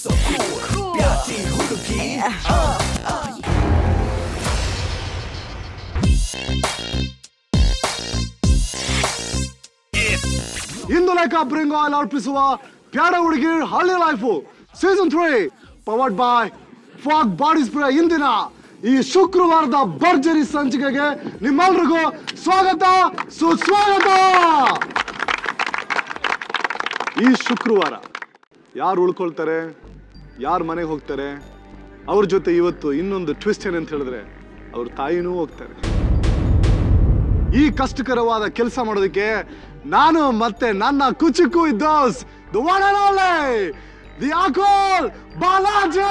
so cool patty ಹುಡುಗಿ ಇಂದು ಲೆಕ್ಕ bring oil ಅರ್ಪಿಸುವ ಪ್ಯಾಡ ಹುಡುಗಿ ಹಳ್ಳಿ life season three powered by Fogg body spray ಇಂದಿನ ಈ ಶುಕ್ರವಾರದ ಭರ್ಜರಿ ಸಂಚಿಕೆಗೆ ನಿಮ್ಮೆಲ್ರಿಗೂ ಸ್ವಾಗತ ಸುಸ್ವಾಗತ ಈ ಶುಕ್ರವಾರ ಯಾರು ಉಳ್ಕೊಳ್ತಾರೆ ಯಾರು ಮನೆಗೆ ಹೋಗ್ತಾರೆ ಅವ್ರ ಜೊತೆ ಇವತ್ತು ಇನ್ನೊಂದು ಟ್ವಿಸ್ಟ್ ಏನಂತ ಹೇಳಿದ್ರೆ ಅವ್ರ ತಾಯಿನೂ ಹೋಗ್ತಾರೆ ಈ ಕಷ್ಟಕರವಾದ ಕೆಲಸ ಮಾಡೋದಕ್ಕೆ ನಾನು ಮತ್ತೆ ನನ್ನ ಕುಚಿಕು ದೋಸ್ the one and only the Akul Balaji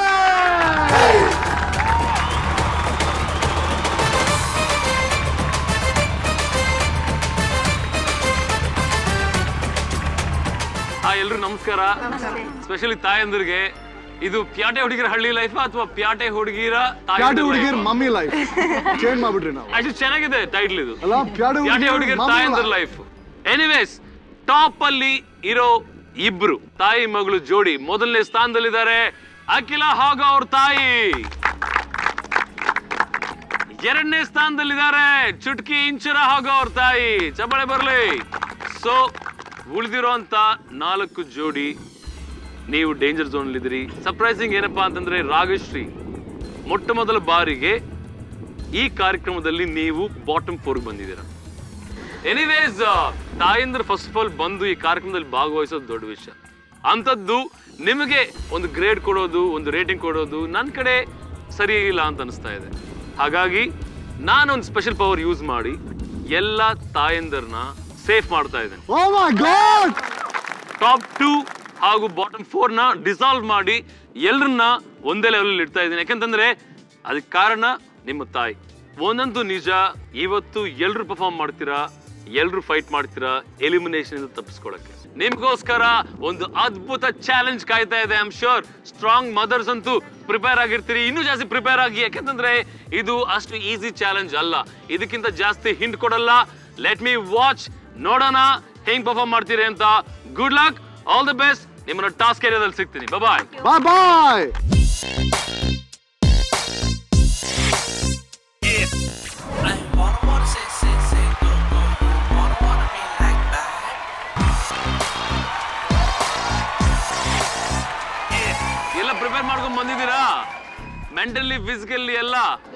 ಆ ಎಲ್ರು ನಮಸ್ಕಾರ ಸ್ಪೆಷಲಿ ತಾಯಂದಿರಿಗೆ ಇದು ಪ್ಯಾಟೆ ಹುಡುಗಿರ ಹಳ್ಳಿ ಲೈಫ್ ಅಥವಾ ಪ್ಯಾಟೆ ಹುಡುಗಿರ ಪ್ಯಾಡು ಹುಡುಗಿರ್ ಮಮ್ಮಿ ಲೈಫ್ ಚೇಂಜ್ ಮಾಡ್ಬಿಟ್ರಿ ನಾವು ಆಕ್ಚುಲಿ ಚೆನ್ನಾಗಿದೆ ಟೈಟ್ಲ್ ಇದು ಅಲ್ಲ ಪ್ಯಾಡು ಪ್ಯಾಟೆ ಹುಡುಗಿರ ಹುಡುಗಿರ್ ತಾಯಂದಿರ ಲೈಫ್ ಎನಿವೇಸ್ ಟಾಪ್ ಅಲ್ಲಿ ಇರೋ ಇಬ್ರು ತಾಯಿ ಮಗಳು ಜೋಡಿ ಮೊದಲನೇ ಸ್ಥಾನದಲ್ಲಿದ್ದಾರೆ ಅಖಿಲ ಹಾಗೂ ಅವ್ರ ತಾಯಿ ಎರಡನೇ ಸ್ಥಾನದಲ್ಲಿದ್ದಾರೆ ಚುಟ್ಕಿ ಇಂಚರ ಹಾಗೂ ಅವ್ರ ತಾಯಿ ಚಬಳೆ ಬರ್ಲಿ ಸೊ ಉಳಿದಿರೋಂತ ನಾಲ್ಕು ಜೋಡಿ ನೀವು ಡೇಂಜರ್ ಝೋನ್ ಇದ್ದೀರಿ ಸರ್ಪ್ರೈಸಿಂಗ್ ಏನಪ್ಪಾ ಅಂತಂದ್ರೆ ರಾಗಶ್ರೀ ಮೊಟ್ಟ ಮೊದಲ ಬಾರಿಗೆ ಈ ಕಾರ್ಯಕ್ರಮದಲ್ಲಿ ನೀವು ಬಾಟಮ್ ಫೋರ್ ಬಂದಿದ್ದೀರಾ ಎನಿವೇಸ್ ತಾಯಂದ್ರ ಫಸ್ಟ್ ಆಫ್ ಆಲ್ ಬಂದು ಈ ಕಾರ್ಯಕ್ರಮದಲ್ಲಿ ಭಾಗವಹಿಸೋದು ದೊಡ್ಡ ವಿಷಯ ಅಂಥದ್ದು ನಿಮಗೆ ಒಂದು ಗ್ರೇಡ್ ಕೊಡೋದು ಒಂದು ರೇಟಿಂಗ್ ಕೊಡೋದು ನನ್ನ ಕಡೆ ಸರಿ ಇಲ್ಲ ಅಂತ ಅನಿಸ್ತಾ ಇದೆ ಹಾಗಾಗಿ ನಾನೊಂದು ಸ್ಪೆಷಲ್ ಪವರ್ ಯೂಸ್ ಮಾಡಿ ಎಲ್ಲ ತಾಯಂದರ್ನ ಸೇಫ್ ಮಾಡ್ತಾ ಇದ್ದೇನೆ oh my god top two ಹಾಗೂ ಬಾಟಮ್ ಫೋರ್ ನ ಡಿಸಾಲ್ವ್ ಮಾಡಿ ಎಲ್ಲರನ್ನ ಒಂದೇ ಲೆವೆಲ್ ಇಡ್ತಾ ಇದ್ದೀನಿ ಯಾಕಂತಂದ್ರೆ ಅದಕ್ಕೆ ಕಾರಣ ನಿಮ್ಮ ತಾಯಿ ಒಂದಂತೂ ನಿಜ ಇವತ್ತು ಎಲ್ರು ಪರ್ಫಾರ್ಮ್ ಮಾಡ್ತೀರಾ ಎಲ್ರು ಫೈಟ್ ಮಾಡ್ತೀರಾ ಎಲಿಮಿನೇಷನ್ ಇಂದ ತಪ್ಪಿಸ್ಕೊಳಕ್ಕೆ ನಿಮ್ಗೋಸ್ಕರ ಒಂದು ಅದ್ಭುತ ಚಾಲೆಂಜ್ ಕಾಯ್ತಾ ಇದೆ I am sure strong mothers ಅಂತೂ ಪ್ರಿಪೇರ್ ಆಗಿರ್ತೀರಿ ಇನ್ನೂ ಜಾಸ್ತಿ ಪ್ರಿಪೇರ್ ಆಗಿ ಯಾಕಂತಂದ್ರೆ ಇದು ಅಷ್ಟು ಈಸಿ ಚಾಲೆಂಜ್ ಅಲ್ಲ ಇದಕ್ಕಿಂತ ಜಾಸ್ತಿ ಹಿಂಟ್ ಕೊಡಲ್ಲ ಲೆಟ್ ಮಿ ವಾಚ್ ನೋಡೋಣ ಹೆಂಗ್ ಪರ್ಫಾರ್ಮ್ ಮಾಡ್ತೀರಿ ಅಂತ good luck all the best ನಿಮ್ಮನ್ನ ಟಾಸ್ಕ್ ಏರಿಯಾದಲ್ಲಿ ಸಿಗ್ತೀನಿ bye bye bye I wanna wanna say say say go go wanna wanna be like that ಎಲ್ಲ ಪ್ರಿಪೇರ್ ಮಾಡ್ಕೊಂಡ್ ಬಂದಿದ್ದೀರಾ ಮೆಂಟಲಿ ಫಿಸಿಕಲಿ ಎಲ್ಲ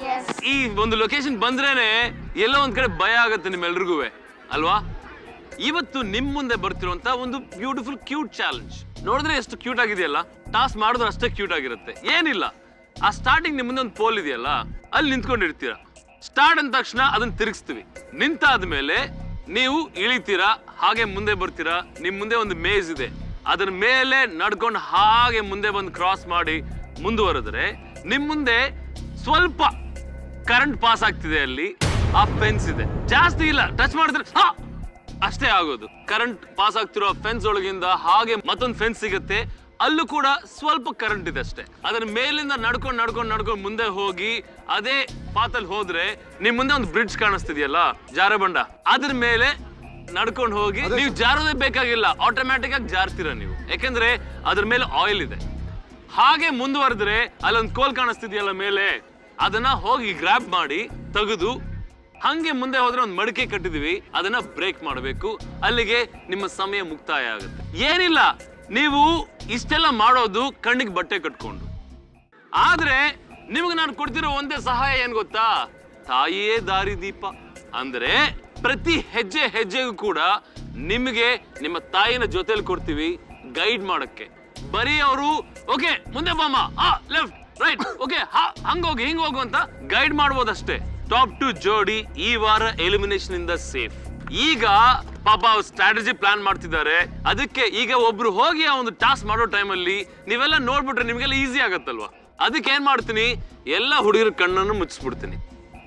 ಈ ಒಂದು ಲೊಕೇಶನ್ ಬಂದ್ರೇನೆ ಎಲ್ಲೋ ಒಂದ್ ಕಡೆ ಭಯ ಆಗುತ್ತೆ ನಿಮ್ಮೆಲ್ರಿಗೂ ಅಲ್ವಾ ಇವತ್ತು ನಿಮ್ ಮುಂದೆ ಬರ್ತಿರುವಂತ ಒಂದು ಬ್ಯೂಟಿಫುಲ್ ಕ್ಯೂಟ್ ಚಾಲೆಂಜ್ ನೋಡಿದ್ರೆ ಎಷ್ಟು ಕ್ಯೂಟ್ ಆಗಿದೆಯಲ್ಲ ಟಾಸ್ ಮಾಡಿದ್ರೆ ಅಷ್ಟೇ ಕ್ಯೂಟ್ ಆಗಿರುತ್ತೆ ಏನಿಲ್ಲ ಆ ಸ್ಟಾರ್ಟಿಂಗ್ ನಿಮ್ ಮುಂದೆ ಒಂದು ಪೋಲ್ ಇದೆಯಲ್ಲ ಅಲ್ಲಿ ನಿಂತ್ಕೊಂಡಿರ್ತೀರಾ ಸ್ಟಾರ್ಟ್ ಅಂದ ತಕ್ಷಣ ಅದನ್ನ ತಿರುಗಿಸ್ತೀವಿ ನಿಂತಾದ್ಮೇಲೆ ನೀವು ಇಳಿತೀರಾ ಹಾಗೆ ಮುಂದೆ ಬರ್ತೀರಾ ನಿಮ್ ಮುಂದೆ ಒಂದು ಮೇಜ್ ಇದೆ ಅದರ ಮೇಲೆ ನಡ್ಕೊಂಡು ಹಾಗೆ ಮುಂದೆ ಬಂದು ಕ್ರಾಸ್ ಮಾಡಿ ಮುಂದುವರೆದ್ರೆ ನಿಮ್ ಮುಂದೆ ಸ್ವಲ್ಪ ಕರೆಂಟ್ ಪಾಸ್ ಆಗ್ತಿದೆ ಅಲ್ಲಿ ಆ ಫೆನ್ಸ್ ಇದೆ ಜಾಸ್ತಿ ಇಲ್ಲ ಟಚ್ ಮಾಡಿದ್ರೆ ಹಾ ಅಷ್ಟೇ ಆಗೋದು ಕರೆಂಟ್ ಪಾಸ್ ಆಗ್ತಿರೋ ಫೆನ್ಸ್ ಒಳಗಿಂದ ಹಾಗೆ ಮತ್ತೊಂದು ಫೆನ್ಸ್ ಸಿಗುತ್ತೆ ಅಲ್ಲೂ ಕೂಡ ಸ್ವಲ್ಪ ಕರೆಂಟ್ ಇದೆ ಅಷ್ಟೇ ಅದರ ಮೇಲಿಂದ ನಡ್ಕೊಂಡು ನಡ್ಕೊಂಡು ನಡ್ಕೊಂಡು ಮುಂದೆ ಹೋಗಿ ಅದೇ ಪಾತಲ್ಲಿ ಹೋದ್ರೆ ನಿಮ್ ಮುಂದೆ ಒಂದು ಬ್ರಿಡ್ಜ್ ಕಾಣಿಸ್ತಿದೆಯಲ್ಲ ಜಾರಬಂಡ ಅದ್ರ ಮೇಲೆ ನಡ್ಕೊಂಡು ಹೋಗಿ ನೀವು ಜಾರೋದೇ ಬೇಕಾಗಿಲ್ಲ ಆಟೋಮ್ಯಾಟಿಕ್ ಆಗಿ ಜಾರ್ತೀರ ನೀವು ಯಾಕೆಂದ್ರೆ ಅದ್ರ ಮೇಲೆ ಆಯಿಲ್ ಇದೆ ಹಾಗೆ ಮುಂದುವರೆದ್ರೆ ಅಲ್ಲೊಂದು ಕೋಲ್ ಕಾಣಿಸ್ತಿದೆಯಲ್ಲ ಮೇಲೆ ಅದನ್ನ ಹೋಗಿ ಗ್ರಾಬ್ ಮಾಡಿ ತೆಗೆದು ಹಂಗೆ ಮುಂದೆ ಹೋದ್ರೆ ಒಂದು ಮಡಿಕೆ ಕಟ್ಟಿದೀವಿ ಅದನ್ನ ಬ್ರೇಕ್ ಮಾಡಬೇಕು ಅಲ್ಲಿಗೆ ನಿಮ್ಮ ಸಮಯ ಮುಕ್ತಾಯ ಆಗುತ್ತೆ ಏನಿಲ್ಲ ನೀವು ಇಷ್ಟೆಲ್ಲ ಮಾಡೋದು ಕಣ್ಣಿಗೆ ಬಟ್ಟೆ ಕಟ್ಕೊಂಡು ಆದ್ರೆ ನಿಮ್ಗೆ ನಾನು ಕೊಡ್ತಿರೋ ಒಂದೇ ಸಹಾಯ ಏನ್ ಗೊತ್ತಾ ತಾಯಿಯೇ ದಾರಿ ದೀಪ ಅಂದ್ರೆ ಪ್ರತಿ ಹೆಜ್ಜೆ ಹೆಜ್ಜೆಗೂ ಕೂಡ ನಿಮಗೆ ನಿಮ್ಮ ತಾಯಿನ ಜೊತೆಲಿ ಕೊಡ್ತೀವಿ ಗೈಡ್ ಮಾಡಕ್ಕೆ ಬರೀ ಅವರು ಓಕೆ ಮುಂದೆ ಬಾಮ ಆ ಲೆಫ್ಟ್ ರೈಟ್ ಓಕೆ ಹಂಗೋಗಿ ಹಿಂಗ್ ಹೋಗು ಅಂತ ಗೈಡ್ ಮಾಡ್ಬೋದಷ್ಟೇ ಟಾಪ್ ಟು ಜೋಡಿ ಈ ವಾರ ಎಲಿಮಿನೇಷನ್ ಇಂದ ಸೇಫ್ ಈಗ ಪಾಪ ಅವ್ರು ಸ್ಟ್ರಾಟಜಿ ಪ್ಲಾನ್ ಮಾಡ್ತಿದ್ದಾರೆ ಅದಕ್ಕೆ ಈಗ ಒಬ್ರು ಹೋಗಿ ಆ ಒಂದು ಟಾಸ್ಕ್ ಮಾಡೋ ಟೈಮಲ್ಲಿ ನೀವೆಲ್ಲ ನೋಡ್ಬಿಟ್ರೆ ನಿಮ್ಗೆಲ್ಲ ಈಸಿ ಆಗತ್ತಲ್ವಾ ಅದಕ್ಕೆ ಏನ್ ಮಾಡ್ತೀನಿ ಎಲ್ಲ ಹುಡುಗರ ಕಣ್ಣನ್ನು ಮುಚ್ಚಿಸ್ಬಿಡ್ತೀನಿ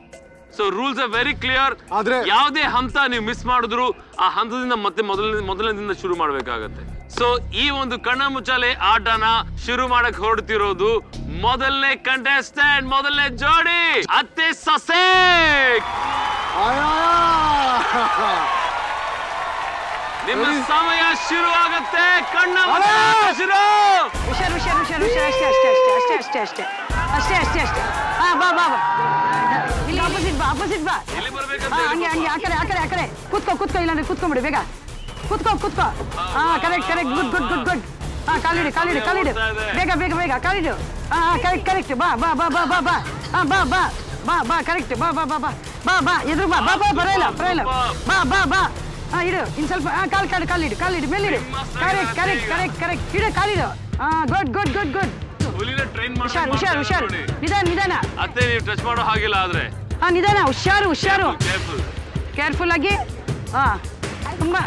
so rules are very clear ಆದ್ರೆ- ಯಾವುದೇ ಹಂತ ನೀವು ಮಿಸ್ ಮಾಡಿದ್ರು ಆ ಹಂತದಿಂದ ಮತ್ತೆ ಮೊದಲನೇ ಮೊದಲನೇದಿಂದ ಶುರು ಮಾಡ್ಬೇಕಾಗತ್ತೆ ಸೊ ಈ ಒಂದು ಕಣ್ಣ ಮುಚ್ಚಾಲೆ ಆಟನ ಶುರು ಮಾಡಕ್ ಹೊರಡ್ತಿರೋದು ಮೊದಲನೇ ಕಂಟೆಸ್ಟೆಂಟ್ ಮೊದಲನೇ ಜೋಡಿ ಅತ್ತೆ ಸೊಸೆ ನಿಮ್ಮ ಸಮಯ ಶುರುವಾಗುತ್ತೆ ಕಣ್ಣ ಶುರು ಹುಷಾರು ಹುಷಾರು ಹುಷಾರು ಹುಷಾರು ಅಷ್ಟೇ ಅಷ್ಟೇ ಅಷ್ಟೇ ಅಷ್ಟೇ ಅಷ್ಟೇ ಅಷ್ಟೇ ಅಷ್ಟೇ ಅಷ್ಟೇ ಅಷ್ಟೇ ಹಾ ಬಾ ಬಾ ಬಾ ಇಲ್ಲಿ ಆಪೋಸಿಟ್ ಬಾ ಆಪೋಸಿಟ್ ಬಾ ಇಲ್ಲಿ ಬರ್ಬೇಕಂತ ಹಾ ಹಂಗೆ ಹಂಗೆ ಆ ಕಡೆ ಆ ಕಡೆ ಆ ಕಡೆ ಕೂತ್ಕೋ ಕೂತ್ಕೋ ಇಲ್ಲಾಂದ್ರೆ ಕೂತ್ಕೊಂಬಿಡಿ ಬೇಗ ಕೂತ್ಕೋ ಕೂತ್ಕೋ ಹಾ correct correct good good good good ಹಾ ಕಾಲಿಡು ಕಾಲಿಡು ಕಾಲಿಡು ಬೇಗ ಬೇಗ ಬೇಗ ಕಾಲಿಡು ಹಾ ಹಾ ಕರೆಕ್ಟ್ ಕರೆಕ್ಟ್ ಬಾ ಬಾ ಬಾ ಬಾ ಬಾ ಬಾ ಹಾ ಬಾ ಬಾ ಬಾ ಬಾ ಕರೆಕ್ಟ್ ಬಾ ಬಾ ಬಾ ಬಾ ಬಾ ಬಾ ಎದುರು ಬಾ ಬಾ ಬಾ ಬರಲ್ಲ ಬರಲ್ಲ ಬಾ ಬಾ ಬಾ ಹಾ ಇಡು ಇನ್ನು ಸ್ವಲ್ಪ ಹಾ ಕಾಲು ಕಾಲು ಕಾಲಿಡು ಕಾಲಿಡು ಮೇಲಿಡು ಕರೆಕ್ಟ್ ಕರೆಕ್ಟ್ ಕರೆಕ್ಟ್ ಕರೆಕ್ಟ್ ಇಡು ಕಾಲಿಡು ಹಾ ಗುಡ್ ಗುಡ್ ಗುಡ್ ಗುಡ್ ಹುಲಿನ ಟ್ರೈನ್ ಹುಷಾರು ಹುಷಾರು ಹುಷಾರು ನಿಧಾನ ನಿಧಾನ ಅತ್ತೆ ನೀವು ಟಚ್ ಮಾಡೋ ಹಾಗಿಲ್ಲ ಆದ್ರೆ ಹಾ ನಿಧಾನ ಹುಷಾರು ಹುಷಾರು ಕೇರ್ಫುಲ್ ಕೇರ್ಫುಲ್ ಆಗಿ ಹಾ ತುಂಬಾ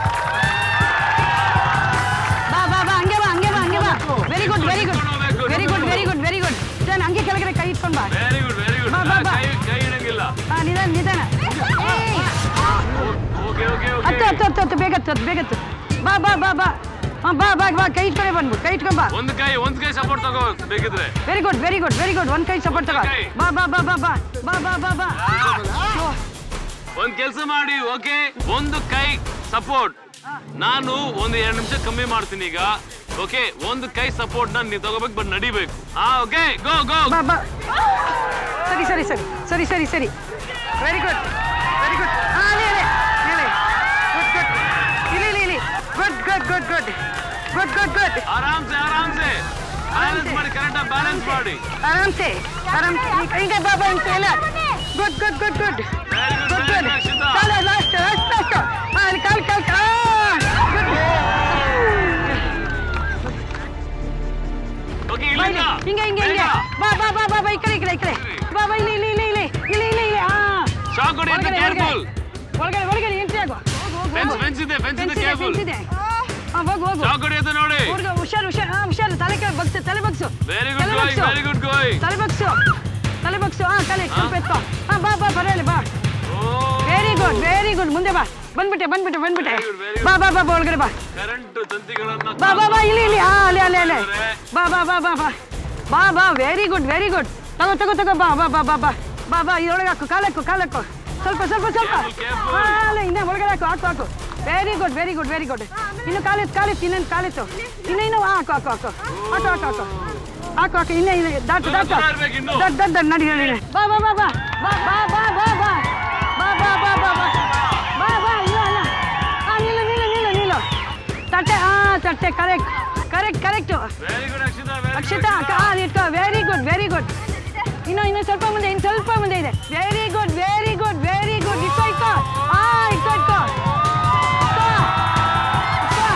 ಬಾ ಬಾ ಬಾ ಹಂಗೆ ಬಾ ಹಂಗೆ ಬಾ ಹಂಗೆ ಬಾ very good very good very good very good very good ನಿಧಾನ ಹಂಗೆ ಕೆಳಗಡೆ ಕೈ ಇಟ್ಕೊಂಡ್ ಬಾ ವೆರಿ ಗುಡ್ ವೆರಿ ಗುಡ್ ಬಾ, ಬಾ, ಬಾ. ಕೈ ಕೈ ಇಡಂಗಿಲ್ಲ ಹಾ ನಿಧಾನ ನಿಧಾನ ಏಯ್. ಓಕೆ ಓಕೆ ಹತ್ತು ಓಕೆ ಹತ್ತು ಹತ್ತು ಹತ್ತು ಬೇಗ ಹತ್ತು ಹತ್ತು ಬೇಗ ಹತ್ತು ಬಾ ಬಾ ಬಾ ಬಾ ಹಾ ಬಾ ಬಾ ಬಾ ಕೈ ಇಟ್ಕೊಂಡೆ ಬಂದ್ಬಿಡು ಕೈ ಇಟ್ಕೊಂಡ್ ಬಾ ಒಂದ್ ಕೈ ಒಂದ್ ಕೈ ಸಪೋರ್ಟ್ ತಗೋ ಬೇಕಿದ್ರೆ very good very good very good ಒಂದ್ ಕೈ ಸಪೋರ್ಟ್ ತಗೋ ಕೈ. ಬಾ ಬಾ ಬಾ ಬಾ ಬಾ ಬಾ ಬಾ ಬಾ ಬಾ ಓ, ಒಂದ್ ಕೆಲಸ ಮಾಡಿ ಓಕೆ ಒಂದು ಕೈ ಸಪೋರ್ಟ್ ನಾನು ಒಂದು ಎರಡು ನಿಮಿಷ ಕಮ್ಮಿ ಮಾಡ್ತೀನಿ ಈಗ ಓಕೆ ಒಂದು ಕೈ ಸಪೋರ್ಟ್ ನ ನೀವು ತಗೋಬೇಕು ಬಟ್ ನಡಿಬೇಕು ಹಾ ಓಕೆ ಗೋ ಗೋ ಬಾ ಬಾ ಸರಿ ಸರಿ ಸರಿ ಸರಿ ಸರಿ ಸರಿ ವೆರಿ ಗುಡ್ ವೆರಿ ಗುಡ್ ಹಾ ಅಲೆ ಅಲೆ ಅಲೆ ಗುಡ್ ಗುಡ್ ಇಲ್ಲಿ ಇಲ್ಲಿ ಇಲ್ಲಿ good good good good good good good ಆರಾಮ್ಸೆ ಆರಾಮ್ಸೆ ಬ್ಯಾಲೆನ್ಸ್ ಮಾಡಿ ಕರೆಕ್ಟ್ ಬ್ಯಾಲೆನ್ಸ್ ಮಾಡಿ ಆರಾಮ್ ಸೆ ಆರಾಮ್ ಈಗ ಬಾ ಬಾ ಅಂತ ಎಲ್ಲ good good good good Very good, good very good good, Akshita. ಕಾಲ ಲಾಸ್ಟ್ ಲಾಸ್ಟ್ ಲಾಸ್ಟ್ ಹಾ ಅಲ್ಲಿ ಕಾಲ್ ಕಾಲ್ ಗುಡ್ ಓಕೆ ಬಾ ಇಲ್ಲಿಂದ ಇಲ್ಲಿ. ಹಿಂಗೆ ಹಿಂಗೆ ಹಿಂಗೆ ಬೇಗ. ಬಾ ಬಾ ಬಾ ಬಾ ಬಾ ಈ ಕಡೆ ಈ ಕಡೆ ಈ ಕಡೆ ಬಾ ಬಾ ಇಲ್ಲಿ ಇಲ್ಲಿ ಇಲ್ಲಿ ಇಲ್ಲಿ ಇಲ್ಲಿ ಇಲ್ಲಿ ಇಲ್ಲಿ ಹಾ ಶಾಕ್ ಹೊಡಿ ಅಂತ ಒಳಗಡೆ ಕೇರ್ಫುಲ್ ಒಳಗಡೆ ಒಳಗಡೆ ಎಂಟ್ರಿ ಆಗು ಹೋಗು, ಹೋಗು, ಫೆನ್ಸ್ ಹೋಗು. ಫೆನ್ಸ್ ಇದೆ ಫೆನ್ಸ್ ಇದೆ ಫೆನ್ಸ್ ಇದೆ, ಕೇರ್ಫುಲ್ ಫೆನ್ಸ್ ಇದೆ. ಹಾ, ಹೋಗು ಹೋಗು ಶಾಕ್ ಹೊಡಿ ಅಂತ ನೋಡಿ ಹುಡುಗ ಹುಷಾರು ಹುಷಾರು ಹಾ ಹುಷಾರು ತಲೆ ಕೆಳಗೆ ಬಗ್ಸು ತಲೆ ಬಗ್ಸು ವೆರಿ ಗುಡ್ ತಲೆ ಗೋಯಿಂಗ್ ಬಗ್ಸು. ವೆರಿ ಗುಡ್ ಗೋಯಿಂಗ್ ತಲೆ ಬಗ್ಸು ತಲೆ ಬಗ್ಸು ಹಾ ತಲೆ ಸ್ವಲ್ಪ ಎತ್ಕೋ ಹಾ ಬಾ ಬಾ ಬರಲಿ ಬಾ ಓ ವೆರಿ ಗುಡ್ ವೆರಿ ಗುಡ್ ಮುಂದೆ ಬಾ ಬಂದ್ಬಿಟ್ಟೆ ಬಂದ್ಬಿಟ್ಟೆ ಬಂದ್ಬಿಟ್ಟೆ Very good, very good. ಬಾ ಬಾ ಬಾ ಬಾ ಒಳಗಡೆ ಬಾ ಕರೆಂಟ್ ತಂತಿಗಳನ್ನ ಬಾ ಬಾ ಬಾ ಇಲ್ಲಿ ಇಲ್ಲಿ ಹಾ ಅಲ್ಲೇ ಅಲ್ಲೇ ಅಲ್ಲೇ ಬಾ ಬಾ ಬಾ ಬಾ ಬಾ ಬಾ ಬಾ ವೆರಿ ಗುಡ್ ವೆರಿ ಗುಡ್ ತಗೋ ತಗೋ ತಗೋ ಬಾ ಬಾ ಬಾ ಬಾ ಬಾ ಬಾ ಬಾ ಇದ್ರೊಳಗೆ ಹಾಕು ಕಾಲಕ್ಕು ಕಾಲಕ್ಕು ಸ್ವಲ್ಪ ಸ್ವಲ್ಪ ಸ್ವಲ್ಪ Careful, careful. ಹಾ ಅಲ್ಲೇ ಇನ್ನ ಒಳಗಡೆ ಹಾಕು ಹಾಕು ಹಾಕು very good very good very good ಇನ್ನು ಕಾಲಿತ್ತು ಕಾಲಿತ್ತು ಇನ್ನೊಂದು ಕಾಲಿತ್ತು ಇನ್ನು ಇನ್ನು ಹಾಕು ಹಾಕು ಹಾಕು ಹಾಕು ಹಾಕು ಹಾಕು ಹಾಕು ಹಾಕು ಇನ್ನೇ ಇನ್ನೇ ದಾಟು ದಾಟು ದೂರ ಇರ್ಬೇಕು ಇನ್ನು. ದಡ್ ದಡ್ ದಡ್ ನಡಿ ನಡಿ ನಡಿ. ಬಾ ಬಾ ಬಾ ಬಾ ಬಾ ಬಾ ಬಾ ಬಾ ಬಾ ಬಾ ಬಾ ಬಾ ಬಾ ಬಾ ಬಾ ಬಾ ಇಲ್ಲ ಇಲ್ಲ ಹಾ ನಿಲ್ಲು ನಿಲ್ಲು ನಿಲ್ಲು ನಿಲ್ಲು ತಟ್ಟೆ ಹಾ ತಟ್ಟೆ correct correct correct very good Akshita very Akshata ಹಾ ಇಟ್ಕೋ ವೆರಿ ಗುಡ್ ವೆರಿ ಗುಡ್ ಇನ್ನು ಇನ್ನು ಸ್ವಲ್ಪ ಮುಂದೆ ಇನ್ನು ಸ್ವಲ್ಪ ಮುಂದೆ ಇದೆ very good very good very good ಇಟ್ಕೋ ಇಟ್ಕೋ ಹಾ ಇಟ್ಕೋ ಇಟ್ಕೋ ಇಟ್ಕೋ. ಇಟ್ಕೋ.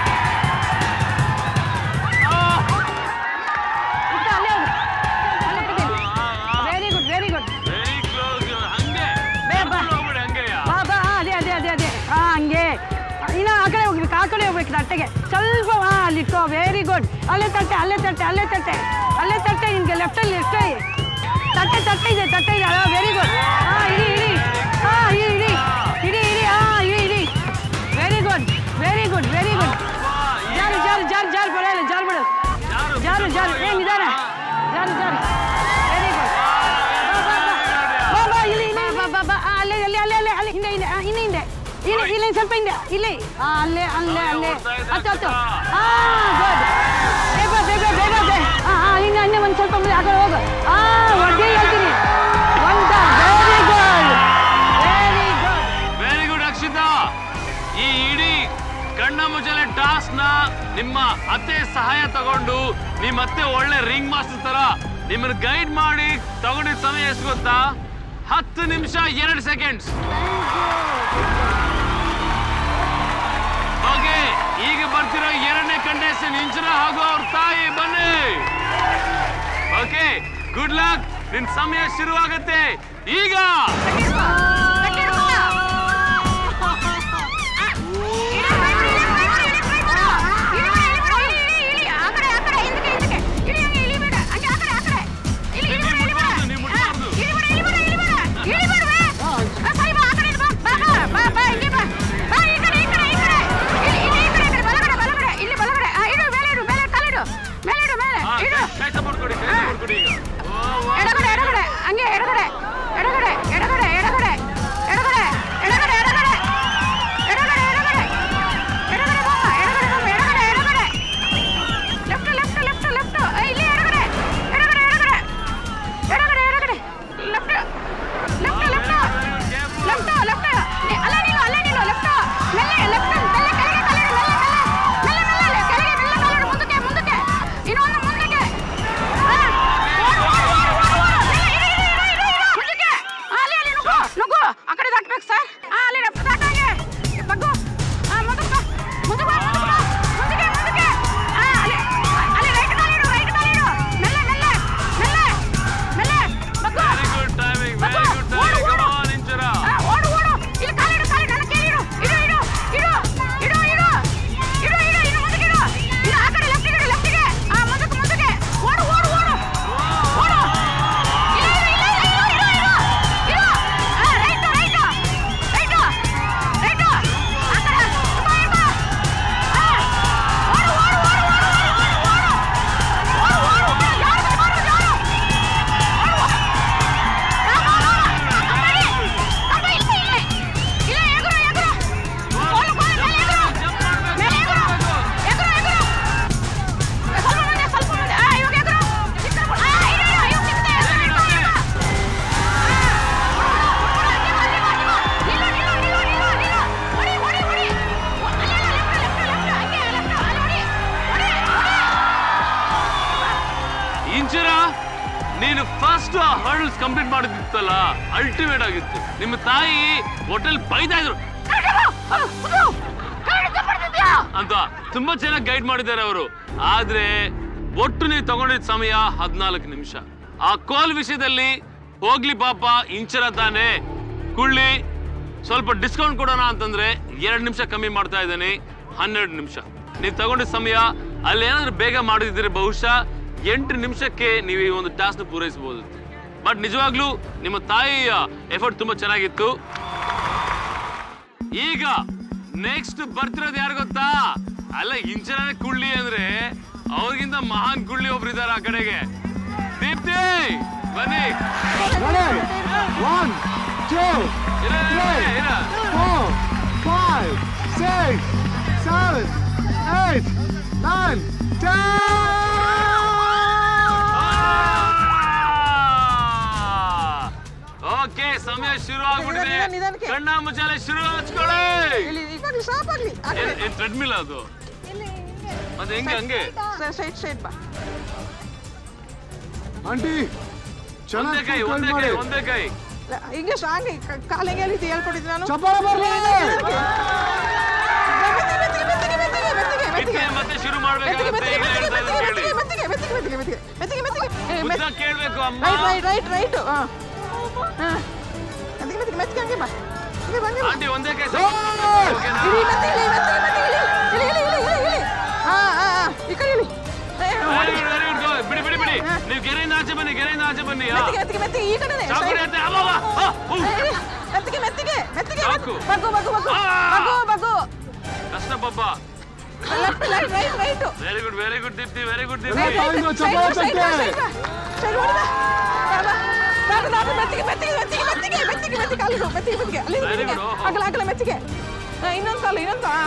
ಇಟ್ಕೋ, ಅಲ್ಲೇ ಹೋಗು. ಅಲ್ಲೇ ಕೂತಿರು. Very good very good very close ಹಂಗೆ ಬೇ, ಬಾ. ಕರ್ಕೊಂಡು ಹೋಗ್ಬಿಡಿ ಹಂಗೆಯ ಬಾ ಬಾ ಹಾ, ಅದೇ ಅದೇ ಅದೇ ಅದೇ ಹಾ ಹಂಗೆ ಇನ್ನು ಆ ಕಡೆ ಹೋಗ್ಬೇಕು ಆ ಕಡೆ ಹೋಗ್ಬೇಕು ತಟ್ಟೆಗೆ ಸ್ವಲ್ಪ ಹಾ ಅಲ್ಲಿ ಇಟ್ಕೋ ವೆರಿ ಗುಡ್ ಅಲ್ಲೇ ತಟ್ಟೆ ಅಲ್ಲೇ ತಟ್ಟೆ ಅಲ್ಲೇ ತಟ್ಟೆ ಅಲ್ಲೇ ತಟ್ಟೆ ನಿನ್ಗೆ ಲೆಫ್ಟಲ್ಲಿ ಲೆಫ್ಟ್ ತಟ್ಟೆ ತಟ್ಟೆ ಇದೆ ತಟ್ಟೆ ಇದೆ ವೆರಿ ಗುಡ್ ಹಾ ಇಡಿ ಇಡಿ ಹಾ ಇಡಿ ಇಡಿ ಇಡಿ ಇಡಿ ಹಾ ಇಡಿ ಇಡಿ very good very good very good ಜಾರು ಜಾರು ಜಾರು ಜಾರು ಬರೋಲ್ಲ ಜಾರು ಬಿಡು ಜಾರು ಜಾರು ಏ ನಿಧಾನ ಜಾರು ಜಾರು ವೆರಿ ಗುಡ್ ಬಾ ಬಾ ಇಲ್ಲಿ ಇಲ್ಲಿ ಬಾ ಬಾ ಬಾ ಆ, ಅಲ್ಲೇ ಅಲ್ಲೇ ಅಲ್ಲೇ ಅಲ್ಲೇ ಅಲ್ಲೇ ಹಿಂದೆ ಹಿಂದೆ ಆ, ಹಿಂದೆ ಹಿಂದೆ ಇಲ್ಲಿ ಇಲ್ಲಿ ಸ್ವಲ್ಪ ಹಿಂದೆ ಇಲ್ಲಿ ಆ, ಅಲ್ಲೇ ಅಲ್ಲೇ ಅಲ್ಲೇ ಹತ್ತು ಹತ್ತು ಹಾ ಗುಡ್ ಬೇಗ ಬೇಗ ಬೇಗ ಬೇಗ ಹಾ ಹಾ ಇನ್ನು ಇನ್ನೇ ಒಂದು ಸ್ವಲ್ಪ ಮುಂದೆ ಆ ಕಡೆ ಹೋಗು ಆ ಒಡ್ಡಿ ಹೇಳ್ತೀನಿ ಒಂದ very good very good very good Akshita ಈ ಇಡೀ ಕಣ್ಣ ಮುಚ್ಚಲೆ ಟಾಸ್ಕ್ ನ ನಿಮ್ಮ ಅತ್ತೆ ಸಹಾಯ ತಗೊಂಡು ನಿಮ್ಮ ಅತ್ತೆ ಒಳ್ಳೆ ರಿಂಗ್ ಮಾಸ್ಟರ್ ತರ ನಿಮ್ಮನ್ನ ಗೈಡ್ ಮಾಡಿ ತಗೊಂಡಿದ್ದ ಸಮಯ ಎಷ್ಟು ಗೊತ್ತಾ ಹತ್ತು ನಿಮಿಷ ಎರಡು ಸೆಕೆಂಡ್ಸ್ ಓಕೆ ಈಗ ಬರ್ತಿರೋ ಎರಡನೇ ಕಂಟೆಸ್ಟೆಂಟ್ ಇಂಚನ ಹಾಗೂ ಅವ್ರ ತಾಯಿ ಬನ್ನಿ ಓಕೆ ಗುಡ್ ಲಕ್ ನಿನ್ ಸಮಯ ಶುರುವಾಗತ್ತೆ ಈಗ ನೀವು ಮುಟ್ಬಾರ್ದು ಹಾ, ಕೈ- ಕೈ support ಕೊಡಿ ಕೈ support ಕೊಡಿ ಈಗ ಓ, ಓ. ಎಡಗಡೆ ಎಡಗಡೆ ಹಂಗೆ ಎಡಗಡೆ ಎಡಗಡೆ ಎಡಗಡೆ ಎಡಗಡೆ ಆ ಕಡೆ ದಾಟ್ಬೇಕು ಸರ್ ಆ ಅಲ್ಲಿ ಲೆಫ್ಟ್ ದಾಟಾಗೆ ಬಗ್ಗು ಆ ಮುಂದಕ್ಕೆ ಬಾ ಮುಂದಕ್ಕೆ ಬಾ ಮುಂದಕ್ಕೆ ಬಾ ಮುಂದಕ್ಕೆ ಮುಂದಕ್ಕೆ ಆ ಅಲ್ಲಿ ಅಲ್ಲಿ ರೈಟ್ ಕಾಲಿಡು ರೈಟ್ ಕಾಲಿಡು ಮೆಲ್ಲೆ ಮೆಲ್ಲೆ ಮೆಲ್ಲೆ ಮೆಲ್ಲೆ ಬಗ್ಗು very good timing very good timing come on Inchara ಆ, ಓಡು ಓಡು ಇಲ್ಲಿ ಕಾಲಿಡು ಕಾಲಿಡು ನನ್ನ ಕೇಳಿಡು ಇಡು ಇಡು ಇಡು ಇಡು ಇಡು ಇಡು ಇಡು ಇನ್ನು ಮುಂದಕ್ಕೆ ಇಡು ಇನ್ನು ಆ ಕಡೆ ಲೆಫ್ಟ್ ಇಡು ಲೆಫ್ಟಿಗೆ ಆ ಮುಂದಕ್ಕೆ ಮುಂದಕ್ಕೆ ಓಡು ಓಡು ಓಡು ಓಡು ಇಲ್ಲ ಇಲ್ಲ ಇಲ್ಲ ಇಲ್ಲ ಇಡು ಇಡು ಇಡು ಇಡು ಆ ರೈಟ್ ರೈಟ್ ರೈಟ್ ರೈಟ್ ಆ ಕಡೆ ತುಂಬಾ ಇರ್ಬಾ ಆ ಓಡು ಓಡು ಓಡು ಓಡು ಓಡು ಓಡು ಓಡು ಯಾರು ಓಡು ಯಾರು ಇಂಚರ ನೀನು ಫಸ್ಟ್ ಆ ಹರ್ಡಲ್ಸ್ ಕಂಪ್ಲೀಟ್ ಮಾಡಿದಿತ್ತಲ್ಲ ಅಲ್ಟಿಮೇಟ್ ಆಗಿತ್ತು ನಿಮ್ಮ ತಾಯಿ ಹೋಟೆಲ್ ಬೈತಾ ಇದ್ರು ಅಂತ ತುಂಬಾ ಚೆನ್ನಾಗಿ ಗೈಡ್ ಮಾಡಿದ್ದಾರೆ ಅವರು ಆದ್ರೆ ಒಟ್ಟು ನೀವು ತಗೊಂಡಿದ್ದ ಸಮಯ ಹದಿನಾಲ್ಕು ನಿಮಿಷ ಆ ಕೋಲ್ ವಿಷಯದಲ್ಲಿ ಹೋಗ್ಲಿ ಪಾಪ ಇಂಚರ ತಾನೆ ಕುಳ್ಳಿ ಸ್ವಲ್ಪ ಡಿಸ್ಕೌಂಟ್ ಕೊಡೋಣ ಅಂತಂದ್ರೆ ಎರಡು ನಿಮಿಷ ಕಮ್ಮಿ ಮಾಡ್ತಾ ಇದ್ದೇನೆ ಹನ್ನೆರಡು ನಿಮಿಷ ನೀವು ತಗೊಂಡಿದ್ದ ಸಮಯ ಅಲ್ಲಿ ಏನಾದ್ರು ಬೇಗ ಮಾಡಿದ್ರೆ ಬಹುಶಃ ಎಂಟು ನಿಮಿಷಕ್ಕೆ ನೀವು ಈ ಒಂದು ಟಾಸ್ಕ್ ಪೂರೈಸಬಹುದು ಬಟ್ ನಿಜವಾಗ್ಲೂ ನಿಮ್ಮ ತಾಯಿಯ ಎಫರ್ಟ್ ತುಂಬಾ ಚೆನ್ನಾಗಿತ್ತು ಈಗ ನೆಕ್ಸ್ಟ್ ಬರ್ತಿರೋದು ಯಾರು ಗೊತ್ತಾ ಅಲ್ಲ ಇಂಚನೇ ಕುಳ್ಳಿ ಅಂದ್ರೆ ಅವ್ರಿಗಿಂತ ಮಹಾನ್ ಕುಳ್ಳಿ ಒಬ್ರು ಇದಾರೆ ಆ ಕಡೆಗೆ ದೀಪ್ತಿ ಬನ್ನಿ Ready? One, two, ಇರ, ಇರ, ಇರ, ಇರ. four, five, six, seven, eight, nine, okay ಸಮಯ ಶುರು ಆಗ್ಬಿಟ್ಟಿದೆ ನಿಧಾನ, ನಿಧಾನಕ್ಕೆ. ಕಣ್ಣ ಮುಚ್ಚಾಲೆ ಶುರು ಹಚ್ಕೊಳ್ಳಿ ಇಲ್ಲಿ ಈ ಕಡೆ ಸ್ಟಾಪ್ ಆಗ್ಲಿ ಆ ಕಡೆ ಟ್ರೆಡ್ಮಿಲ್ ಅದು ಮತ್ತೆ ಹೆಂಗೆ ಹಂಗೆ ಸೈಡ್ ಸೈಡ್ ಬಾ ಆಂಟಿ ಒಂದೇ ಚೆನ್ನಾಗಿ ಕೈ ಒಂದೇ ಕೈ ಒಂದೇ ಕೈ ಲ- ಹಿಂಗೆ ಸ್ಟ್ರಾಂಗ್ ಕಾಲು ಹೆಂಗೆ ರೀತಿ ಹೇಳ್ಕೊಟ್ಟಿದ್ದು ನಾನು ಚಪ್ಪಾಳೆ ಬರ್ಲಿ ಮೆತ್ತಿಗೆ, ಮೆತ್ತಿಗೆ, ಮೆತ್ತಿಗೆ, ಮೆತ್ತಿಗೆ, ಮೆತ್ತಿಗೆ. ಇದಕ್ಕೆ ಮತ್ತೆ ಶುರು ಮೆತ್ತಿಗೆ, ಮಾಡ್ಬೇಕಾಗುತ್ತೆ ಮೆತ್ತಿಗೆ, ಈಗ ಹೇಳ್ತಾ ಇರೋದು ಕೇಳಿ ಮೆತ್ತಿಗೆ, ಮೆತ್ತಿಗೆ, ಮೆತ್ತಿಗೆ, ಮೆತ್ತಿಗೆ, ಮೆತ್ತಿಗೆ, ಮೆತ್ತಿಗೆ, ಮೆತ್ತಿಗೆ. ಏ, ಉದ್ದ ಕೇಳ್ಬೇಕು ಅಮ್ಮ ರೈಟ್ ರೈಟ್ ರೈಟ್ ರೈಟ್ ಹಾ ಹಾ ಮೆತ್ತಿಗೆ ಮೆತ್ತಿಗೆ ಮೆತ್ತಿಗೆ ಹಂಗೆ ಬಾ ಹಂಗೆ ಬಾ ಹಂಗೆ ಬಾ ಆಂಟಿ ಒಂದೇ ಕೈ ಇಳಿ ಮೆತ್ತಿಗೆ ಇಳಿ ಮೆತ್ತಿಗೆ ಮೆತ್ತಿಗೆ ಇಳಿ ಇಳಿ ಇಳಿ ಇಳಿ ಇಳಿ ಇಳಿ ಹಾ ಹಾ ಹಾ ಈ ಕಡೆ ಇಳಿ ಏ, ವೆರಿ ಗುಡ್ ವೆರಿ ಗುಡ್ ಬಿಡಿ ಬಿಡಿ ಬಿಡಿ ನೀವು ಗೆರೆಯಿಂದ ಆಚೆ ಬನ್ನಿ ಗೆರೆಯಿಂದ ಆಚೆ ಬನ್ನಿ ಆ. ಮೆತ್ತಿಗೆ ಮೆತ್ತಿಗೆ ಮೆತ್ತಿಗೆ ಈ ಕಡೆನೆ ಚಾಕುಡಿ ಅಂತ ಅಲ್ಲ ಅಲ್ಲ. ಆ, ಹೂ. ಏ, ಇಳಿ. ಮೆತ್ತಿಗೆ ಮೆತ್ತಿಗೆ ಮೆತ್ತಿಗೆ ಸಾಕು. ಬಗ್ಗು ಬಗ್ಗು ಬಗ್ಗು ಆ. ಬಗ್ಗು ಬಗ್ಗು ಕಷ್ಟ ಪಾಪ left right right right very good very good Deepti very good right, Deepti right. ಇನ್ನು ಚಪ್ಪಾಳೆ ತಟ್ಟೆ. Very good. ಅಗಲ ಅಗಲ ಮೆತ್ತಿಗೆ ಹಾ, ಇನ್ನೊಂದು ಕಾಲು ಇನ್ನೊಂದು ಆ,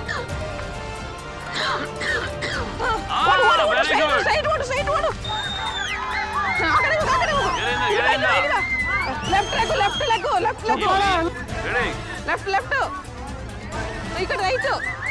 ಆ. ಆ, ಓಡು, ಓಡು, ಓಡು, very side good. ಓಡು, side ಓಡು, side ಓಡು. ಹಾ, ಆ ಕಡೆ ಹೋಗು, ಆ ಕಡೆ ಹೋಗು. ಗೆರೆಯಿಂದ, ಇಲ್ಲ, ಇಲ್ಲ, ಗೆರೆಯಿಂದ. ಇಲ್ಲ. Left leg, left leg, left leg. Ready left left ಈ ಕಡೆ right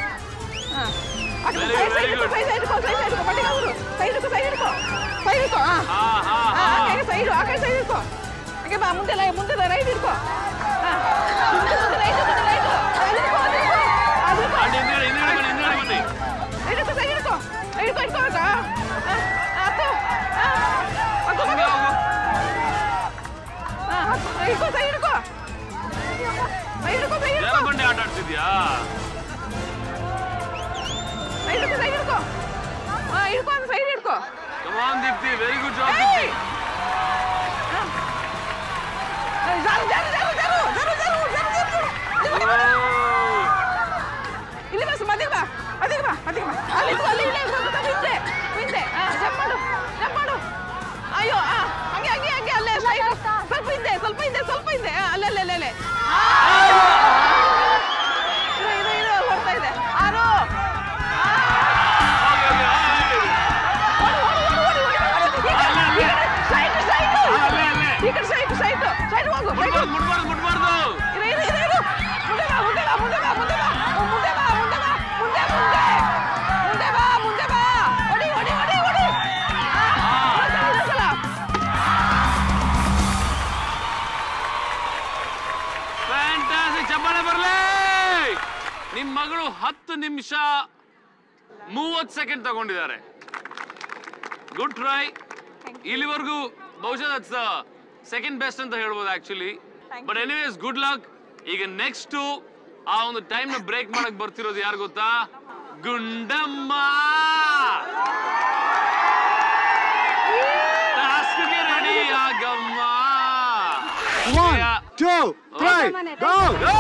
Very good, very good. Side ಇಟ್ಕೋ ಸೈಡ್ ಇಟ್ಕೋ ಬಡ್ಡಿ ಅವರು ಸೈಡ್ ಇಟ್ಕೋ ಸೈಡ್ ಇಟ್ಕೋ ಸೈಡ್ ಇಟ್ಕೋ ಹಾ ಹಾ ಹಾ ಹಾ ಹಾ ಹಾಗೆ ಸೈಡ್ ಆ ಕಡೆ ಸೈಡ್ ಇಟ್ಕೋ ಹಾಗೆ ಬಾ ಮುಂದೆ ಲೈ- ಮುಂದೆ ರೈಟ್ ಇಟ್ಕೋ ಹಾ ಮುಂದೆ ಮುಂದೆ ರೈಟ್ ಮುಂದೆ ರೈಟ್ ಅದು ಇಟ್ಕೋ ಅದು ಇಟ್ಕೋ ಅದು ಇಟ್ಕೋ ಆಂಟಿ ಹಿಂದ್ಗಡೆ ಹಿಂದ್ಗಡೆ ಬನ್ನಿ ಹಿಂದ್ಗಡೆ ಬನ್ನಿ ಸೈಡ್ ಇಟ್ಕೋ ಸೈಡ್ ಇಟ್ಕೋ ಇಟ್ಕೋ ಇಟ್ಕೋ ಇಟ್ಕೋ ಹಾ ಹತ್ತು ಹಾ ಹತ್ತು ಹಂಗೆ ಹೋಗು ಹಾ ಹತ್ತು ಇಟ್ಕೋ ಸೈಡ್ ಇಟ್ಕೋ ಸೈಡ್ ಇಟ್ಕೋ ಸೈಡ್ ಯಾರ ಇಟ್ಕೋ ಬಂಡಿ ಆಟ ಆಡ್ತಿದ್ಯಾ ಸೈಡ್ ಇಟ್ಕೋ ಸೈಡ್ ಇಟ್ಕೋ ಹಾ ಇಟ್ಕೋ ಒಂದು ಸೈಡ್ ಇಟ್ಕೋ come on Deepti very good job ಏಯ್! ದೀಪ್ತಿ ಜರು ಜರು ಜರು ಜರು ಜರು ಜರು ಜರು ಜರು ಜರು ಇಲ್ಲಿ ಬಸ್ ಮದಿಗೆ ಬಾ ಮದಿಗೆ ಬಾ ಮದಿಗೆ ಬಾ ಅಲ್ಲಿ ಇಟ್ಕೋ, ಅಲ್ಲಿ ಇಲ್ಲಿ ಇಟ್ಕೋ, ಸ್ವಲ್ಪ ಹಿಂದೆ ಹಿಂದೆ ಹಾ ಜಂಪ್ ಮಾಡು ಜಂಪ್ ಮಾಡು ಅಯ್ಯೋ ಆ ಹಂಗೆ ಹಂಗೆ ಹಂಗೆ ಅಲ್ಲೇ ಸೈಡ್ ಸ್ವಲ್ಪ ಹಿಂದೆ ಸ್ವಲ್ಪ ಹಿಂದೆ ಸ್ವಲ್ಪ ಹಿಂದೆ ಆ, ಅಲ್ಲೇ ಅಲ್ಲೇ ಅಲ್ಲೇ ಅಲ್ಲೇ ಇದು ಇದು ಇದು ಹೊಡ್ತಾ ಇದೆ ಆರು ಓಡು ಓಡು ಓಡು ಓಡು ಓಡು ಈ ಕಡೆ ಸೈಡ್ ಸೈಡ್ ಅಲ್ಲೇ, ಅಲ್ಲೇ. ಈ ಕಡೆ ಸೈಡ್ ಸೈಡ್ ಸೈಡ್ ಹೋಗು ಸೈಡ್ ಮುಟ್ಬಾರ್ದು ಮುಟ್ಬಾರ್ದು ಮುಟ್ಬಾರ್ದು ಇರು ಇರು ಇರು ಇರು ಮುಂದೆ ಬಾ ಮುಂದೆ ಬಾ ಮುಂದೆ ಬಾ ಮುಂದೆ ಬಾ ಮುಂದೆ ಬಾ ಮುಂದೆ ಬಾ ಮುಂದೆ ಮುಂದೆ ಮುಂದೆ ಬಾ ಮುಂದೆ ಬಾ ಹೊಡಿ ಹೊಡಿ ಹೊಡಿ ಹೊಡಿ ಆ, ಇನ್ನೊಂದ್ಸಲ, ಇನ್ನೊಂದ್ಸಲ. ನಿಮ್ ಮಗಳು ಹತ್ತು ನಿಮಿಷ ಮೂವತ್ತು ಸೆಕೆಂಡ್ ತಗೊಂಡಿದ್ದಾರೆ ಗುಡ್ ಟ್ರೈ ಇಲ್ಲಿವರೆಗೂ ಬಹುಶಃ ದಟ್ಸ್ ಸೆಕೆಂಡ್ ಬೆಸ್ಟ್ ಅಂತ ಹೇಳ್ಬೋದು actually but anyways good luck ಈಗ ನೆಕ್ಸ್ಟ್ ಆ ಒಂದು ಟೈಮ್ ನ ಬ್ರೇಕ್ ಮಾಡಕ್ ಬರ್ತಿರೋದು ಯಾರು ಗೊತ್ತಾ ಗುಂಡಮ್ಮ ಟಾಸ್ಕ್ಗೆ ರೆಡಿ ಆಗಮ್ಮ One, two, three, go!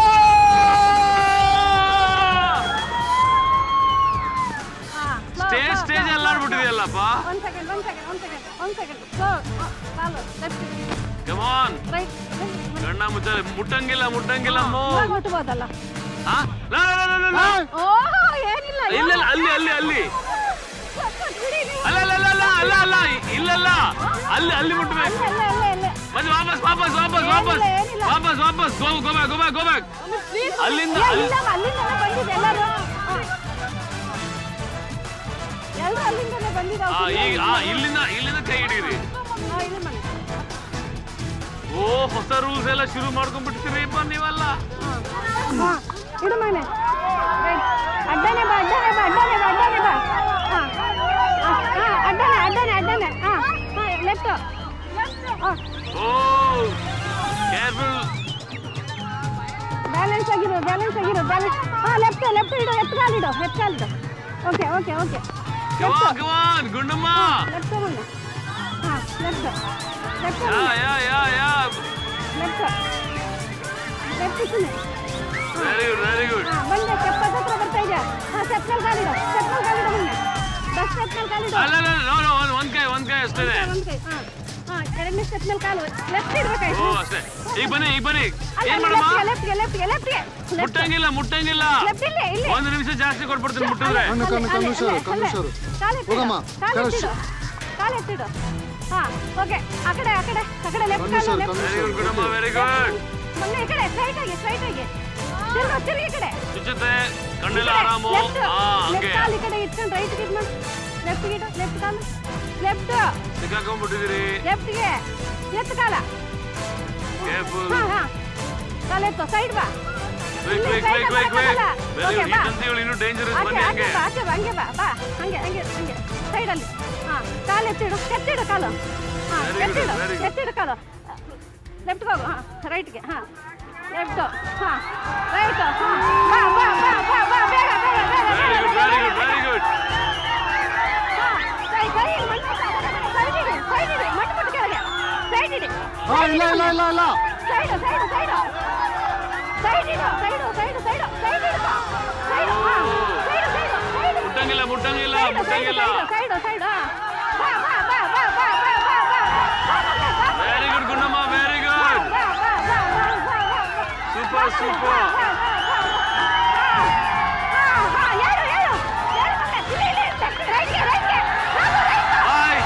Stage stage ಎಲ್ಲಾಡ್ಬಿಟ್ಟಿದೆಯಲ್ಲಪ್ಪ ಒಂದ್ ಸೆಕೆಂಡ್ ಒಂದ್ ಸೆಕೆಂಡ್ ಒಂದ್ ಸೆಕೆಂಡ್ ಒಂದ್ ಸೆಕೆಂಡ್ ಸ್ಲೋ ಕಾಲು ಲೆಫ್ಟ್ ಕಮಾನ್ ರೈಟ್ ಗಂಡ ಮುಚ್ಚಾಲೆ ಮುಟ್ಟಂಗಿಲ್ಲ ಮುಟ್ಟಂಗಿಲ್ಲ ಮೋ ಇವಾಗ ಮುಟ್ಬೋದಲ್ಲ ಆ? ಲಾ, ಲಾ, ಲಾ, ಲಾ, ಲಾ. ಓ ಏನಿಲ್ಲ ಇಲ್ಲ ಇಲ್ಲ, ಅಲ್ಲಿ ಅಲ್ಲಿ ಅಲ್ಲಿ ಬಿಡಿ ನೀವು. ಅಲ್ಲ ಅಲ್ಲ ಅಲ್ಲ ಅಲ್ಲ ಅಲ್ಲ ಅಲ್ಲ ಇಲ್ಲಲ್ಲ ಅಲ್ಲಿ ಅಲ್ಲಿ ಮುಟ್ಬೇಕು ಅಲ್ಲ ಅಲ್ಲ ಅಲ್ಲ ಮತ್ತೆ ವಾಪಸ್ ವಾಪಸ್ ವಾಪಸ್ ವಾಪಸ್ ಏನಿಲ್ಲ, ಏನಿಲ್ಲ. ವಾಪಸ್ ವಾಪಸ್ go go back go back go back Please. ಅಲ್ಲಿಂದ ಇಲ್ಲ, ಅಲ್ಲಿ- ಇಲ್ಲ, ಅಲ್ಲಿಂದನೇ ಬಂದಿದ್ದು ಎಲ್ಲರೂ ಹಾ. ಎಲ್ರು ಅಲ್ಲಿಂದನೇ ಬಂದಿದ್ದು ಆ ಈಗ ಆ ಇಲ್ಲಿಂದ ಇಲ್ಲಿಂದ ಕೈ ಹಿಡೀರಿ ಹಾ, ಇಲ್ಲಿ ಬನ್ನಿ. ಓ ಹೊಸ ರೂಲ್ಸ್ ಎಲ್ಲ ಶುರು ಮಾಡ್ಕೊಂಡ್ಬಿಡ್ತೀರಿಪ್ಪ ನೀವಲ್ಲ ಹಾ, ಇಡು ಮನೆ ರೈಟ್ ಅಡ್ಡನೆ ಬಾ ಅಡ್ಡನೆ ಬಾ ಅಡ್ಡನೆ ಬಾ ಅಡ್ಡನೆ ಬಾ ಹಾ ಹಾ, ಹಾ ಅಡ್ಡನೆ ಅಡ್ಡನೆ ಅಡ್ಡನೆ ಹಾ ಹಾ ಲೆಫ್ಟ್ ಹಾ ಓ ಕೇರ್ಫುಲ್ ಬ್ಯಾಲೆನ್ಸ್ ಆಗಿರು ಬ್ಯಾಲೆನ್ಸ್ ಆಗಿರು ಬ್ಯಾಲೆನ್ಸ್ ಹಾ ಲೆಫ್ಟ್ ಲೆಫ್ಟ್ ಇಡು ಲೆಫ್ಟ್ ಕಾಲು ಇಡು ಲೆಫ್ಟ್ ಕಾಲು ಇಡು okay okay okay come on come on Gundamma left ತಗೊಂಡು ಹಾ left left yeah yeah yeah yeah left left ಸುಮ್ಮನೆ ವೆರಿ ಗುಡ್ ವೆರಿ ಗುಡ್ ಹಾ ಬಂದೆ ಸ್ಟೆಪ್ ಹತ್ರ ಬರ್ತಾ ಇದೆ ಹಾ ಸ್ಟೆಪ್ ಮೇಲೆ ಕಾಲಿಡು ಸ್ಟೆಪ್ ಮೇಲೆ ಕಾಲಿಡು ಮುಂದೆ ಬಸ್ ಸ್ಟೆಪ್ ಮೇಲೆ ಕಾಲಿಡು ಅಲ್ಲ ಅಲ್ಲ ನೋ ನೋ ಒಂದ್ ಒಂದ್ ಕೈ ಒಂದ್ ಕೈ ಅಷ್ಟೇ ಒಂದ್ ಕೈ ಹಾ ಹಾ ಎರಡನೇ ಸ್ಟೆಪ್ ಮೇಲೆ ಕಾಲು ಲೆಫ್ಟ್ ಇಡ್ಬೇಕಾಯ್ತು ಓ ಅಷ್ಟೇ ಈಗ ಬನ್ನಿ ಈಗ ಬನ್ನಿ ಏನ್ ಮಾಡಮ್ಮ ಲೆಫ್ಟ್ಗೆ ಲೆಫ್ಟ್ಗೆ ಲೆಫ್ಟ್ಗೆ ಮುಟ್ಟಂಗಿಲ್ಲ ಮುಟ್ಟಂಗಿಲ್ಲ ಲೆಫ್ಟ್ ಇಲ್ಲೇ ಇಲ್ಲೇ ಒಂದು ನಿಮಿಷ ಜಾಸ್ತಿ ಕೊಟ್ಬಿಡ್ತೀನಿ ಮುಟ್ಟಿದ್ರೆ ಕಣ್ಣು ಕಣ್ಣು ಕಣ್ಣು ಸರು ಕಣ್ಣು ಸರು ಹೋಗಮ್ಮ ಕರೆಕ್ಟ್ ಕಾಲು ಎತ್ತಿಡು ಹಾ ಓಕೆ ಆ ಕಡೆ ಆ ಕಡೆ ಆ ಕಡೆ ಲೆಫ್ಟ್ ಕಣ್ಣು ಕಾಲು ಸರ್, ಲೆಫ್ಟ್ ಕಣ್ಣು very good Gudamma very good ಮೊನ್ನೆ ಈ ಕಡೆ ಸ್ಟ್ರೈಟ್ ಆಗಿ ಸ್ಟ್ರೈಟ್ ಆಗಿ ತಿರ್ಗು ತಿರ್ಗಿ ಈ ಕಡೆ ಚುಚ್ಚುತ್ತೆ ಕಣ್ಣೆಲ್ಲ ಆರಾಮು ಲೆಫ್ಟ್ ಹಾ ಹಂಗೆ ಲೆಫ್ಟ್ ಕಾಲು ಈ ಕಡೆ ಇಟ್ಕೊಂಡು ರೈಟ್ ಇದ್ ಮಾಡಿ ಲೆಫ್ಟ್ ಇಡು ಲೆಫ್ಟ್ ಕಾಲು ಲೆಫ್ಟ್ ಸಿಕ್ಕಾಕೊಂಡ್ಬಿಟ್ಟಿದ್ದೀರಿ ಲೆಫ್ಟ್ಗೆ ಎತ್ತು ಕಾಲ ಕೇರ್ಫುಲ್ ಹಾ ಹಾ ಕಾಲು ಎತ್ತು ಸೈಡ್ ಬಾ quick quick quick quick quick very good ಇದಂತೆ ಇವಳು ಇನ್ನೂ ಡೇಂಜರಸ್ ಆಚೆ ಬನ್ನಿ ಆಚೆ ಹಂಗೆ ಬಾ ಆಚೆ ಬಾ ಹಂಗೆ ಬಾ ಬಾ ಹಂಗೆ ಹಂಗೆ ಹಂಗೆ ಸೈಡಲ್ಲಿ ಹಾ ಕಾಲು ಎತ್ತಿಡು ಎತ್ತಿಡು ಕಾಲು ಹಾ Very good, ಎತ್ತಿಡು very good. ಎತ್ತಿಡು ಕಾಲು ಲೆಫ್ಟ್ಗೆ ಹೋಗು ಹಾ ರೈಟ್ಗೆ ಹಾ ಲೆಫ್ಟ್ ಹಾ ರೈಟ್ ಹಾ ಬಾ ಬಾ ಬಾ ಬಾ ಬಾ ಬೇಗ ಬೇಗ ಬೇಗ ವೆರಿ ಬೇಗ ಗುಡ್ ಬೇಗ ವೆರಿ ಬೇಗ ಗುಡ್ ವೆರಿ ಗುಡ್ ಹಾ ಕೈ ಕೈ ಮಣ್ಣು ಸೈಡ್ ಇಡಿ ಸೈಡ್ ಇಡಿ ಮಣ್ಣು ಮುಟ್ಟು ಕೆಳಗೆ ಸೈಡ್ ಇಡಿ ಹಾ ಇಲ್ಲ ಇಲ್ಲ ಇಲ್ಲ ಇಲ್ಲ ಸೈಡ್ ಸೈಡ್ ಸೈಡ್ ಸೈಡ್ ಇಡು ಸೈಡ್ ಸೈಡ್ ಸೈಡ್ ಸೈಡ್ ಇಡು ಸೈಡ್ ಹಾ ಸೈಡ್ ಸೈಡ್ ಸೈಡ್ ಮುಟ್ಟಂಗಿಲ್ಲ ಮುಟ್ಟಂಗಿಲ್ಲ ಮುಟ್ಟಂಗಿಲ್ಲ ಸೈಡ್ ಸೈಡ್ ಬಾ ಬಾ ಬಾ ಬಾ ಬಾ ಬಾ ಬಾ ಬಾ very good Gundamma very good super super ಬಾಯ್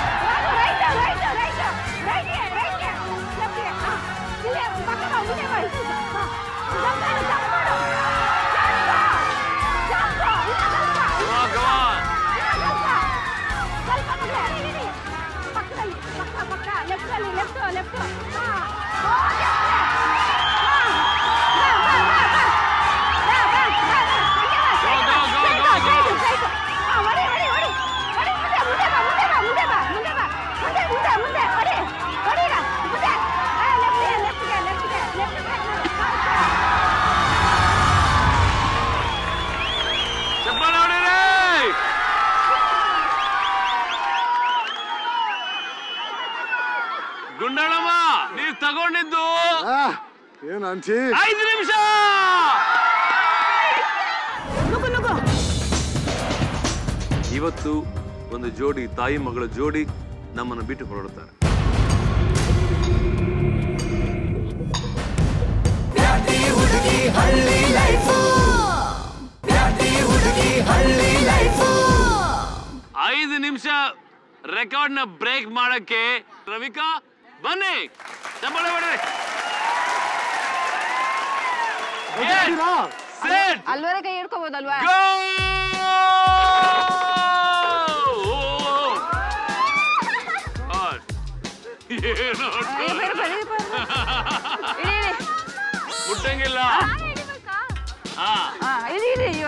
ಕಮಾನ್ ಕಮಾನ್ ಪಕ್ಕದಲ್ಲಿ ಪಕ್ಕ ಪಕ್ಕ ಲೆಫ್ಟ್ ಅಲ್ಲಿ ಲೆಫ್ಟ್ ಲೆಫ್ಟ್ ಚಪ್ಪಾಳೆ ಹೊಡೀರಿ ಗುಂಡಳಮ್ಮ ನೀವು ತಗೊಂಡಿದ್ದು ಆ, ಏನ್ ಅಂಚಿ ಐದು ನಿಮಿಷ ನುಗ್ಗು ನುಗ್ಗು ಇವತ್ತು ಒಂದು ಜೋಡಿ ತಾಯಿ ಮಗಳ ಜೋಡಿ ನಮ್ಮನ್ನು ಬಿಟ್ಟು ಹೊರಡುತ್ತಾರೆ ಐದು ನಿಮಿಷ ರೆಕಾರ್ಡ್ ನ ಬ್ರೇಕ್ ಮಾಡಕ್ಕೆ ರವಿಕಾ ಬನ್ನಿ ಚಪ್ಪಾಳೆ ಹೊಡ್ರಿ. Get set, ಅಲ್ವರೆ ಕೈ ಹಿಡ್ಕೋಬೋದಲ್ವಾ go! God. ಏನು ಮುಟ್ಟಂಗಿಲ್ಲ ಹಾ ಇರಿ ಇರಿ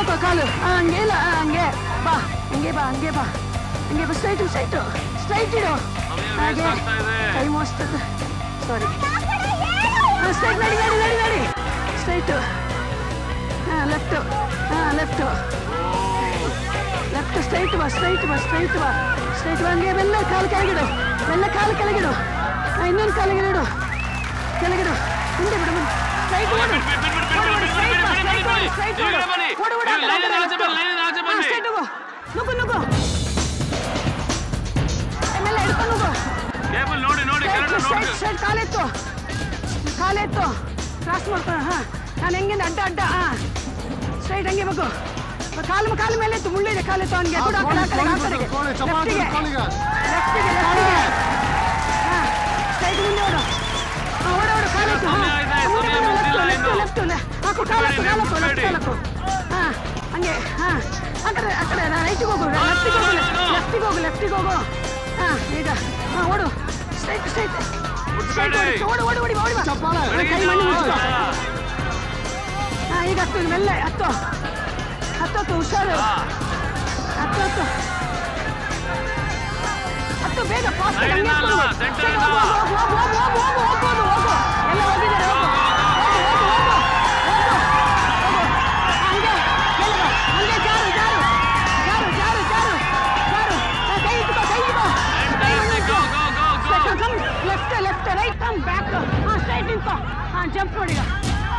ತಗೋ ಕಾಲು ಆ, ಹಂಗೆ ಇಲ್ಲ ಆ, ಹಂಗೆ ಬಾ ಹಂಗೆ ಬಾ ಹಂಗೆ ಬಾ ಹಂಗೆ ಬಾ ಸ್ಟ್ರೈಟು ಸ್ಟ್ರೈಟು ಸ್ಟ್ರೈಟ್ ಇಡು ಸಮಯ ಹಾಗೆ waste ಆಗ್ತಾ ಇದೆ. ಕೈ ಮೋಸ್ತದ ಸಾರಿ ಸ್ಟ್ರೈಟ್ ನಡಿ ನಡಿ ನಡಿ ನಡಿ ಸ್ಟ್ರೈಟು ಹಾಂ ಲೆಫ್ಟು ಹಾಂ ಲೆಫ್ಟು ಲೆಫ್ಟ್ ಸ್ಟ್ರೈಟ್ ಬಾ ಸ್ಟ್ರೈಟ್ ಬಾ ಸ್ಟ್ರೈಟ್ ಬಾ ಸ್ಟ್ರೈಟ್ ಬಾ ಹಂಗೆ ಬೆಲ್ಲ ಕಾಲು ಕೆಳಗಿಡು ಬೆಲ್ಲ ಕಾಲು ಕೆಳಗಿಡು ಹಾಂ ಇನ್ನೊಂದು ಕಾಲಿಗಿಡು ಕೆಳಗಿಡು ಹಿಂದೆ ಬಿಡು ಸ್ಟ್ರೈಟ್ ಓಡು ಸ್ಟ್ರೈಟ್ ಬಾ ಸ್ಟ್ರೈಟ್ ಓಡು ಸ್ಟ್ರೈಟ್ ಓಡು ಓಡು ಓಡು ಆ ಕಡೆ, ಆ ಕಡೆ, left. ಹಾಂ, straight ಹೋಗು ನುಗ್ಗು ನುಗ್ಗು ಆಮೇಲೆ ಹಿಡ್ಕೊಂಡು ನುಗ್ಗು ಕೇಬಲ್ ನೋಡಿ ನೋಡಿ ಸ್ಟ್ರೈಟ್ ಕರೆಕ್ಟ್ ನೋಡಿ ಸ್ಟ್ರೈಟ್ ಸ್ಟ್ರೈಟ್ ಕಾಲೆತ್ತು ಕಾಲೆತ್ತು ಕ್ರಾಸ್ ಮಾಡ್ಕೊ ಹಾಂ ನಾನು ಹೆಂಗಿಂದ ಅಡ್ಡ ಅಡ್ಡ ಹಾಂ ಸ್ಟ್ರೈಟ್ ಹಂಗೆ ಬೇಕು ಕಾಲು ಕಾಲು ಮೇಲೆ ಎತ್ತು ಮುಳ್ಳಿದೆ ಕಾಲೆತ್ತು ಅವನಿಗೆ ಆ, ಕೂಡ ಆ ಕಡೆ, ಆ ಕಡೆ, ಆ ಕೋಳಿ, ಕಡೆಗೆ. ಕೋಳಿ, ಚಪಾತಿ ಲೆಫ್ಟಿಗೆ. ಕೋಳಿಗೆ. ಲೆಫ್ಟಿಗೆ ಲೆಫ್ಟಿಗೆ ಹಾಂ ಸ್ಟ್ರೈಟ್ ಮುಂದೆ ಓಡು ಹಾಂ ಓಡು ಓಡು ಕಾಲೆತ್ತು ಸಮಯ ಹಾಂ ಆಯ್ತಾ? ಮುಂದೆ ಸಮಯ ಬರು, ಮುಗ್ದಿಲ್ಲ ಲೆಫ್ಟ್ ಇನ್ನು. ಲೆಫ್ಟ್ ಲೆಫ್ಟ್ ಹಾಕು ಕಾಲಕ್ಕು ಕಾಲಕ್ಕು ಲೆಫ್ಟ್ ಮುಟ್ಬೇಡಿ. ಕಾಲಕ್ಕು ಹಾಂ ಹಂಗೆ ಹಾಂ ಆ ಕಡೆ ಆ ಕಡೆ ರೈಟಿಗೆ ಹೋಗು ಲೆಫ್ಟಿಗೆ ಹೋಗು ಲೆಫ್ಟಿಗೆ ಹೋಗು ಲೆಫ್ಟಿಗೆ ಹೋಗು ಹಾಂ ಈಗ ಹಾಂ ಓಡು ಸ್ಟ್ರೈಟ್ ಸ್ಟ್ರೈಟ್ ಸ್ಟ್ರೈಟ್ ಮುಟ್ಬೇಡಿ. ಓಡು ಓಡು ಓಡಿ ಬಾ, ಓಡಿ ಬಾ ಚಪ್ಪಾಳೆ. ಕೈ ಮಣ್ಣು ಮುಚ್ಕೋ ಹಾಂ ಈಗ ಹತ್ತು ಮೆಲ್ಲೆ ಹತ್ತು ಹತ್ತು ಹತ್ತು ಹುಷಾರು ಹತ್ತು ಹತ್ತು ಹತ್ತು ಬೇಗ ಫಾಸ್ಟ್ Side ಇಂದ ಅಲ್ಲ, center ಇಂದ. ಹೋಗು ಹೋಗು ಹೋಗು ಹೋಗು ಹೋಗು ಹೋಗು ಹೋಗು ಎಲ್ಲ ಹೋಗಿದ್ದಾರೆ ಹೋಗು ಹೋಗು ಹೋಗು ಹೋಗು ಹೋಗು ಹಂಗೆ ಎಲ್ಲ ಬಾ. ಹಂಗೆ ಜಾರು ಜಾರು ಜಾರು ಜಾರು ಜಾರು ಜಾರು ಆ, ಕೈ ಇಟ್ಕೋ ಕೈ ಇಟ್ಕೋ ಕೈ ಮಣ್ಣು ಇಟ್ಕೋ Go, go, go, go. Come left left right come back ಹಾಂ ಸ್ಟ್ರೈಟ್ ನಿಂತ್ಕೋ ಹಾಂ ಜಂಪ್ ನೋಡಿ ಈಗ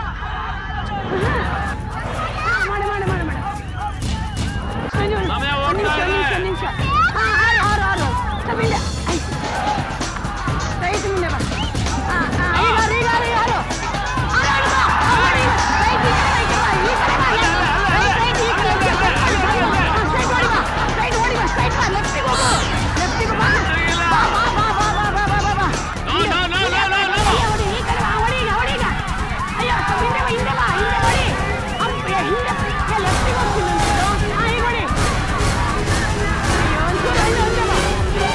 ಹಾಂ ಮಾಡಿ ಮಾಡಿ ಮಾಡಿ ಮಾಡಿ ಒಂದು ನಿಮಿಷ, ಸಮಯ ಒಂದು ಹೋಗ್ತಾ ನಿಮಿಷ, ಇದೆ. ಒಂದು ನಿಮಿಷ ಹಾಂ ಆರು ಆರು ಆರು ಸ್ವಲ್ಪ ಹಿಂದೆ ಆಯ್ತು ರೈಟ್ ಮುಂದೆ ಬಾ ಹಾಂ ಹಾಂ ಈಗ ಆರು, ಈಗ ಆರು, ಈಗ ಆರು. ಆರು ಹಿಡ್ಕೊ. ಹಾಂ, ಮಾಡಿ. ರೈಟ್ ಈ ಕಡೆ ಬಾ, ಈ ಕಡೆ ಬಾ, ಈ ಕಡೆ ಬಾ, ರೈಟ್, ರೈಟ್, ಈ ಕಡೆ, ಈ ಕಡೆ, ಹಾಂ, ಸ್ಟ್ರೈಟ್ ಓಡಿ ಬಾ ಸ್ಟ್ರೈಟ್ ಓಡಿ ಬಾ ಸ್ಟ್ರೈಟ್ ಬಾ ಲೆಫ್ಟಿಗೆ ಹೋಗು ಲೆಫ್ಟಿಗೆ ಬಾ ಬಾ ಬಾ ಬಾ ಬಾ ಬಾ ಬಾ ಬಾ ಬಾ ಬಾ No, no, no, no, no, no. ಹೊಡಿ ಈ ಕಡೆ ಬಾ ಹೊಡಿ ಈಗ ಹೊಡಿ ಈಗ ಅಯ್ಯೋ ಸ್ವಲ್ಪ ಹಿಂದೆ ಬಾ ಹಿಂದೆ ಬಾ ಹಿಂದೆ ಹೊಡಿ ಅಪ್ಪ, ಏ, ಹಿಂದೆ ಏ, ಲೆಫ್ಟಿಗೆ ಹೋಗ್ತೀನಿ ಅಂತಿದ್ದು. ಹಾಂ ಈಗ ಹೊಡಿ ಅಯ್ಯೋ ಒಂಚೂರು ಹಿಂದೆ ಹಿಂದೆ ಬಾ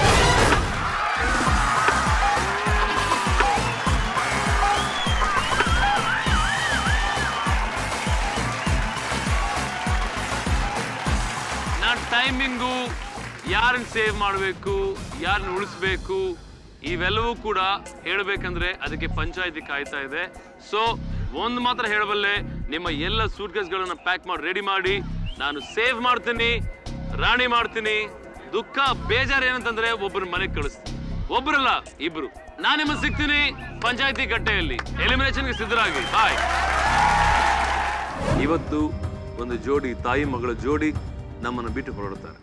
ನಾನು ಟೈಮಿಂಗು ಯಾರನ್ನ ಸೇವ್ ಮಾಡಬೇಕು ಯಾರನ್ನ ಉಳಿಸ್ಬೇಕು ಇವೆಲ್ಲವೂ ಕೂಡ ಹೇಳಬೇಕಂದ್ರೆ ಅದಕ್ಕೆ ಪಂಚಾಯತಿ ಕಾಯ್ತಾ ಇದೆ ಸೊ ಒಂದು ಮಾತ್ರ ಹೇಳಬಲ್ಲೆ ನಿಮ್ಮ ಎಲ್ಲ ಸೂಟ್ ಕೇಸ್ಗಳನ್ನ ಪ್ಯಾಕ್ ಮಾಡಿ ರೆಡಿ ಮಾಡಿ ನಾನು ಸೇವ್ ಮಾಡ್ತೀನಿ ರಾಣಿ ಮಾಡ್ತೀನಿ ದುಃಖ ಬೇಜಾರು ಏನಂತಂದ್ರೆ ಒಬ್ಬರ ಮನೆಗೆ ಕಳಿಸ್ತೀನಿ ಒಬ್ಬರಲ್ಲ ಇಬ್ರು ನಾನು ನಿಮಗೆ ಸಿಗ್ತೀನಿ ಪಂಚಾಯತಿ ಕಟ್ಟೆಯಲ್ಲಿ ಎಲಿಮಿನೇಷನ್ಗೆ ಸಿದ್ಧರಾಗಿ ಬಾಯ್ ಇವತ್ತು ಒಂದು ಜೋಡಿ ತಾಯಿ ಮಗಳ ಜೋಡಿ ನಮ್ಮನ್ನು ಬಿಟ್ಟು ಹೊರಡುತ್ತಾರೆ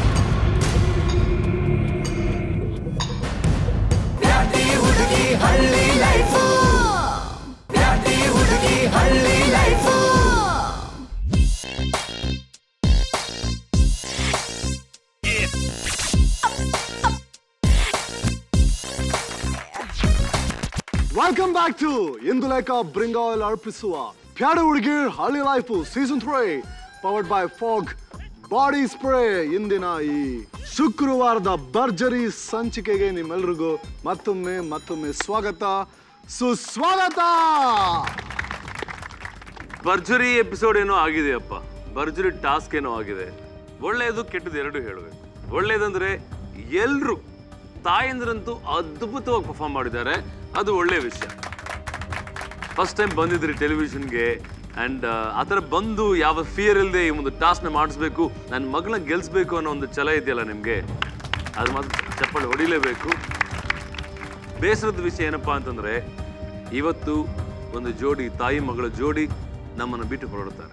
ಪ್ಯಾಟಿ ಹುಡುಗಿ ಹಳ್ಳಿ ಲೈಫು ಪ್ಯಾಟಿ ಹುಡುಗಿ ಹಳ್ಳಿ life welcome back to Indulekha Bringha oil ಅರ್ಪಿಸುವ ಪ್ಯಾಡ ಹುಡುಗಿ ಹಳ್ಳಿ life season three powered by Fogg body spray ಇಂದಿನ ಈ ಶುಕ್ರವಾರದ ಭರ್ಜರಿ ಸಂಚಿಕೆಗೆ ನಿಮ್ಮೆಲ್ರಿಗೂ ಮತ್ತೊಮ್ಮೆ ಮತ್ತೊಮ್ಮೆ ಸ್ವಾಗತ ಸುಸ್ವಾಗತ ಭರ್ಜರಿ ಎಪಿಸೋಡ್ ಏನೋ ಆಗಿದೆಯಪ್ಪ ಭರ್ಜರಿ ಟಾಸ್ಕ್ ಏನೋ ಆಗಿದೆ ಒಳ್ಳೆಯದು ಕೆಟ್ಟದ್ದು ಎರಡು ಹೇಳಬೇಕು ಒಳ್ಳೇದಂದ್ರೆ ಎಲ್ರು ತಾಯಂದ್ರಂತೂ ಅದ್ಭುತವಾಗಿ ಪರ್ಫಾರ್ಮ್ ಮಾಡಿದ್ದಾರೆ ಅದು ಒಳ್ಳೆಯ ವಿಷಯ ಫಸ್ಟ್ ಟೈಮ್ ಬಂದಿದ್ರಿ ಟೆಲಿವಿಷನ್ಗೆ ಆ್ಯಂಡ್ ಆ ಥರ ಬಂದು ಯಾವ ಫಿಯರ್ ಇಲ್ಲದೆ ಈ ಒಂದು ಟಾಸ್ಕ್ನ ಮಾಡಿಸ್ಬೇಕು ನನ್ನ ಮಗಳನ್ನ ಗೆಲ್ಲಿಸ್ಬೇಕು ಅನ್ನೋ ಒಂದು ಛಲ ಇದೆಯಲ್ಲ ನಿಮಗೆ ಅದು ಮಾತ್ರ ಚಪ್ಪಾಳೆ ಹೊಡಿಲೇಬೇಕು ಬೇಸರದ ವಿಷಯ ಏನಪ್ಪಾ ಅಂತಂದ್ರೆ ಇವತ್ತು ಒಂದು ಜೋಡಿ ತಾಯಿ ಮಗಳ ಜೋಡಿ ನಮ್ಮನ್ನು ಬಿಟ್ಟು ಹೊರಡುತ್ತಾರೆ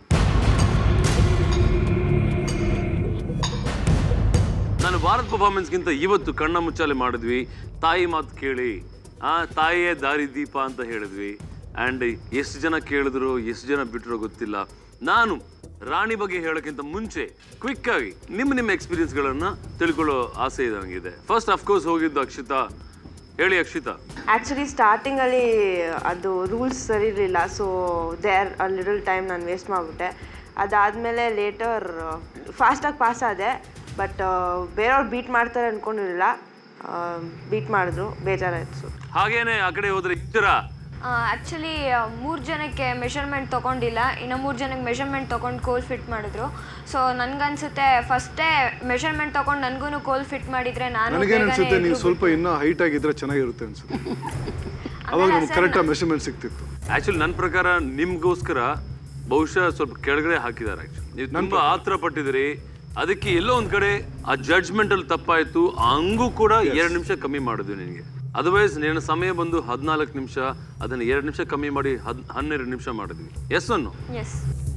ನಾನು ಭಾರತ್ ಪರ್ಫಾರ್ಮೆನ್ಸ್ಗಿಂತ ಇವತ್ತು ಕಣ್ಣ ಮುಚ್ಚಾಲೆ ಮಾಡಿದ್ವಿ ತಾಯಿ ಮಾತು ಕೇಳಿ ಆ ತಾಯಿಯೇ ದಾರಿ ದೀಪ ಅಂತ ಹೇಳಿದ್ವಿ ಆ್ಯಂಡ್ ಎಷ್ಟು ಜನ ಕೇಳಿದ್ರು ಎಷ್ಟು ಜನ ಬಿಟ್ಟರೋ ಗೊತ್ತಿಲ್ಲ ನಾನು ರಾಣಿ ಬಗ್ಗೆ ಹೇಳೋಕ್ಕಿಂತ ಮುಂಚೆ ಕ್ವಿಕ್ ಆಗಿ ನಿಮ್ಮ ನಿಮ್ಮ ಎಕ್ಸ್ಪೀರಿಯನ್ಸ್ಗಳನ್ನು ತಿಳ್ಕೊಳ್ಳೋ ಆಸೆ ಇದೆ ನನಗಿದೆ ಫಸ್ಟ್ ಅಫ್ಕೋರ್ಸ್ ಹೋಗಿದ್ದು ಅಕ್ಷಿತಾ ಹೇಳಿ ಅಕ್ಷಿತಾ ಆ್ಯಕ್ಚುಲಿ ಸ್ಟಾರ್ಟಿಂಗಲ್ಲಿ ಅದು ರೂಲ್ಸ್ ಸರಿ ಇರಲಿಲ್ಲ so there a little time ನಾನು ವೇಸ್ಟ್ ಮಾಡಿಬಿಟ್ಟೆ ಅದಾದಮೇಲೆ ಲೇಟರ್ ಫಾಸ್ಟಾಗಿ ಪಾಸ್ ಆದೆ ಬಟ್ ಬೇರೆಯವ್ರು ಬೀಟ್ ಮಾಡ್ತಾರೆ ಅಂದ್ಕೊಂಡಿರಲಿಲ್ಲ ಬೀಟ್ ಮಾಡಿದ್ರು ಬೇಜಾರಾಯ್ತು ಸೊ ಹಾಗೇನೆ ಆ ಕಡೆ ಹೋದ್ರೆ ಇಂದಿರಾ ಆ್ಯಕ್ಚುಲಿ ಮೂರು ಜನಕ್ಕೆ ಮೆಷರ್ಮೆಂಟ್ ತೊಗೊಂಡಿಲ್ಲ ಇನ್ನು ಮೂರು ಜನಕ್ಕೆ ಮೆಷರ್ಮೆಂಟ್ ತೊಗೊಂಡು ಕೋಲ್ ಫಿಟ್ ಮಾಡಿದ್ರು ಸೊ ನನಗನ್ಸುತ್ತೆ ಫಸ್ಟೇ ಮೆಷರ್ಮೆಂಟ್ ತೊಗೊಂಡು ನನಗೂ ಕೋಲ್ ಫಿಟ್ ಮಾಡಿದರೆ ನಾನು ನನಗೇನು ಬೇಗನೆ ಅನ್ಸುತ್ತೆ ನೀವು ಎದ್ರು ಸ್ವಲ್ಪ ಇನ್ನೂ ಹೈಟ್ ಆಗಿದ್ರೆ ಚೆನ್ನಾಗಿರುತ್ತೆ ಅನ್ಸುತ್ತೆ ಅವಾಗ ನಮ್ಗೆ ಕರೆಕ್ಟಾಗಿ ಮೆಷರ್ಮೆಂಟ್ ಸಿಗ್ತಿತ್ತು ಆಕ್ಚುಲಿ ನನ್ನ ಪ್ರಕಾರ ನಿಮ್ಗೋಸ್ಕರ ಬಹುಶಃ ಸ್ವಲ್ಪ ಕೆಳಗಡೆ ಹಾಕಿದ್ದಾರೆ ಆಕ್ಚುಲಿ ನೀವು ತುಂಬಾ ಆತರ ಪಟ್ಟಿದ್ರಿ ಅದಕ್ಕೆ ಎಲ್ಲೋ ಒಂದ್ ಕಡೆ ಆ ಜಡ್ಜ್ಮೆಂಟ್ ಅಲ್ಲಿ ತಪ್ಪಾಯ್ತು ಹಂಗೂ ಕೂಡ ಎರಡು ನಿಮಿಷ ಕಮ್ಮಿ ಮಾಡಿದ್ವಿ ನಿನಗೆ ಅದರ್ವೈಸ್ ನಿನ್ನ ಸಮಯ ಬಂದು ಹದಿನಾಲ್ಕು ನಿಮಿಷ ಅದನ್ನ ಎರಡು ನಿಮಿಷ ಕಮ್ಮಿ ಮಾಡಿ ಹದ್ ಹನ್ನೆರಡು ನಿಮಿಷ ಮಾಡಿದ್ವಿ ಎಸ್ ಅನ್ನು ಎಸ್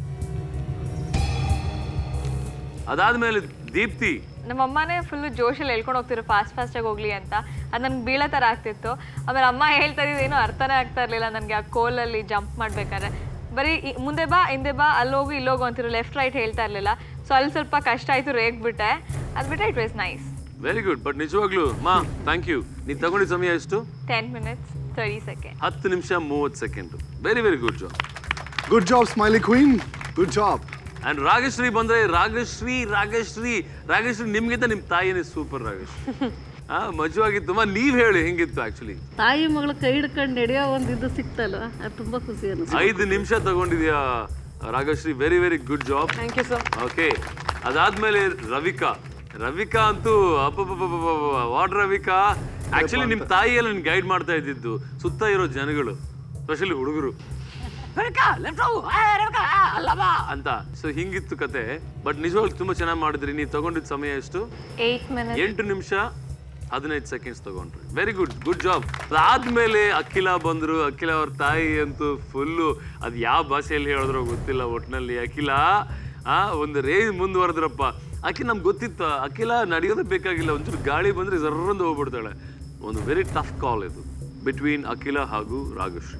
ಅದಾದ್ಮೇಲೆ ದೀಪ್ತಿ ನಮ್ಮ ಅಮ್ಮನೇ ಫುಲ್ಲು ಜೋಶಲ್ಲಿ ಹೇಳ್ಕೊಂಡು ಹೋಗ್ತಿದ್ರು ಫಾಸ್ಟ್ ಫಾಸ್ಟಾಗಿ ಹೋಗ್ಲಿ ಅಂತ ಅದು ನನ್ಗೆ ಬೀಳೋ ಥರ ಆಗ್ತಿತ್ತು ಆಮೇಲೆ ಅಮ್ಮ ಹೇಳ್ತಾ ಇದ್ದೇನು ಅರ್ಥನೇ ಆಗ್ತಾ ಇರಲಿಲ್ಲ ನನಗೆ ಆ ಕೋಲಲ್ಲಿ ಜಂಪ್ ಮಾಡ್ಬೇಕಾದ್ರೆ ಬರೀ ಈ- ಮುಂದೆ ಬಾ ಹಿಂದೆ ಬಾ ಅಲ್ಲೋಗು ಇಲ್ಲೋಗು ಅಂತಿರು ಲೆಫ್ಟ್ ರೈಟ್ ಹೇಳ್ತಾ ಇರಲಿಲ್ಲ ಸೊ ಅಲ್ಲಿ ಸ್ವಲ್ಪ ಕಷ್ಟ ಆಯಿತು ರೇಗ್ಬಿಟ್ಟೆ ಅದು ಬಿಟ್ಟರೆ it was nice very good but ನಿಜವಾಗ್ಲೂ ಮಾ ಥ್ಯಾಂಕ್ ಯು ನೀನ್ ತಗೊಂಡಿದ್ದ ಸಮಯ ಎಷ್ಟು ಟೆನ್ ಮಿನಿಟ್ಸ್ ತರ್ಟಿ ಸೆಕೆಂಡ್ ಹತ್ತು ನಿಮಿಷ ಮೂವತ್ತು second very very good job good job smiley queen good job and Ragashree ಬಂದ್ರೆ ರಾಗಶ್ರೀ ರಾಗಶ್ರೀ ರಾಗಶ್ರೀ ನಿಮ್ಗಿಂತ ನಿಮ್ ತಾಯಿನೇ ಸೂಪರ್ ರಾಗಶ್ರೀ ಆ ಮಜವಾಗಿತ್ತು ಮಾ ನೀವ್ ಹೇಳಿ ಹೆಂಗಿತ್ತು ಆಕ್ಚುಲಿ ತಾಯಿ ಮಗಳ ಕೈ ಹಿಡ್ಕೊಂಡು ನಡೆಯೋ ಒಂದು ಇದು ಸಿಕ್ತಲ್ಲ ಅದು ತುಂಬಾ ಖುಷಿ ಅನಿಸ್ತು ಐದು ನಿಮಿಷ ತಗೊಂಡಿದ್ಯಾ Ragashree very very good job thank you sir okay ಅದಾದ್ಮೇಲೆ ರವಿಕಾ ರವಿಕಾ ಅಂತೂ ವಾಟ್ ರವಿಕಾ ಆಕ್ಚುಲಿ ನಿಮ್ ತಾಯಿ ಎಲ್ಲ ನಿನ್ ಗೈಡ್ ಮಾಡ್ತಾ ಇದ್ದಿದ್ದು ಸುತ್ತ ಇರೋ ಜನಗಳು ಸ್ಪೆಷಲಿ ಹುಡುಗರು ಅಂತ ಸೊ ಹಿಂಗಿತ್ತು ಕತೆ ಬಟ್ ನಿಜವಾಗ್ಲೂ ತುಂಬಾ ಚೆನ್ನಾಗಿ ಮಾಡಿದ್ರಿ ನೀವು ತಗೊಂಡಿದ್ ಸಮಯ ಎಷ್ಟು ಏಯ್ಟ್ ಮಿನಿಟ್ಸ್ ಎಂಟು ನಿಮಿಷ ಹದಿನೈದು ಸೆಕೆಂಡ್ಸ್ ತಗೊಂಡ್ರಿ ವೆರಿ ಗುಡ್ ಗುಡ್ ಜಾಬ್ ಅದಾದ್ಮೇಲೆ ಅಖಿಲ ಬಂದ್ರು ಅಖಿಲ ಅವ್ರ ತಾಯಿ ಅಂತೂ ಫುಲ್ಲು ಅದು ಯಾವ ಭಾಷೆಯಲ್ಲಿ ಹೇಳಿದ್ರೋ ಗೊತ್ತಿಲ್ಲ ಒಟ್ನಲ್ಲಿ ಅಖಿಲ ಆ ಒಂದು ರೇಂಜ್ ಮುಂದುವರೆದ್ರಪ್ಪ ಅಖಿ ನಮ್ಗೆ ಗೊತ್ತಿತ್ತು ಅಖಿಲ ನಡೆಯೋದೇ ಬೇಕಾಗಿಲ್ಲ ಒಂಚೂರು ಗಾಳಿ ಬಂದ್ರೆ ಜರ್ರಂದು ಹೋಗ್ಬಿಡ್ತಾಳೆ ಒಂದು ವೆರಿ ಟಫ್ ಕಾಲ್ ಇದು ಬಿಟ್ವೀನ್ ಅಖಿಲ ಹಾಗೂ ರಾಗಶ್ರೀ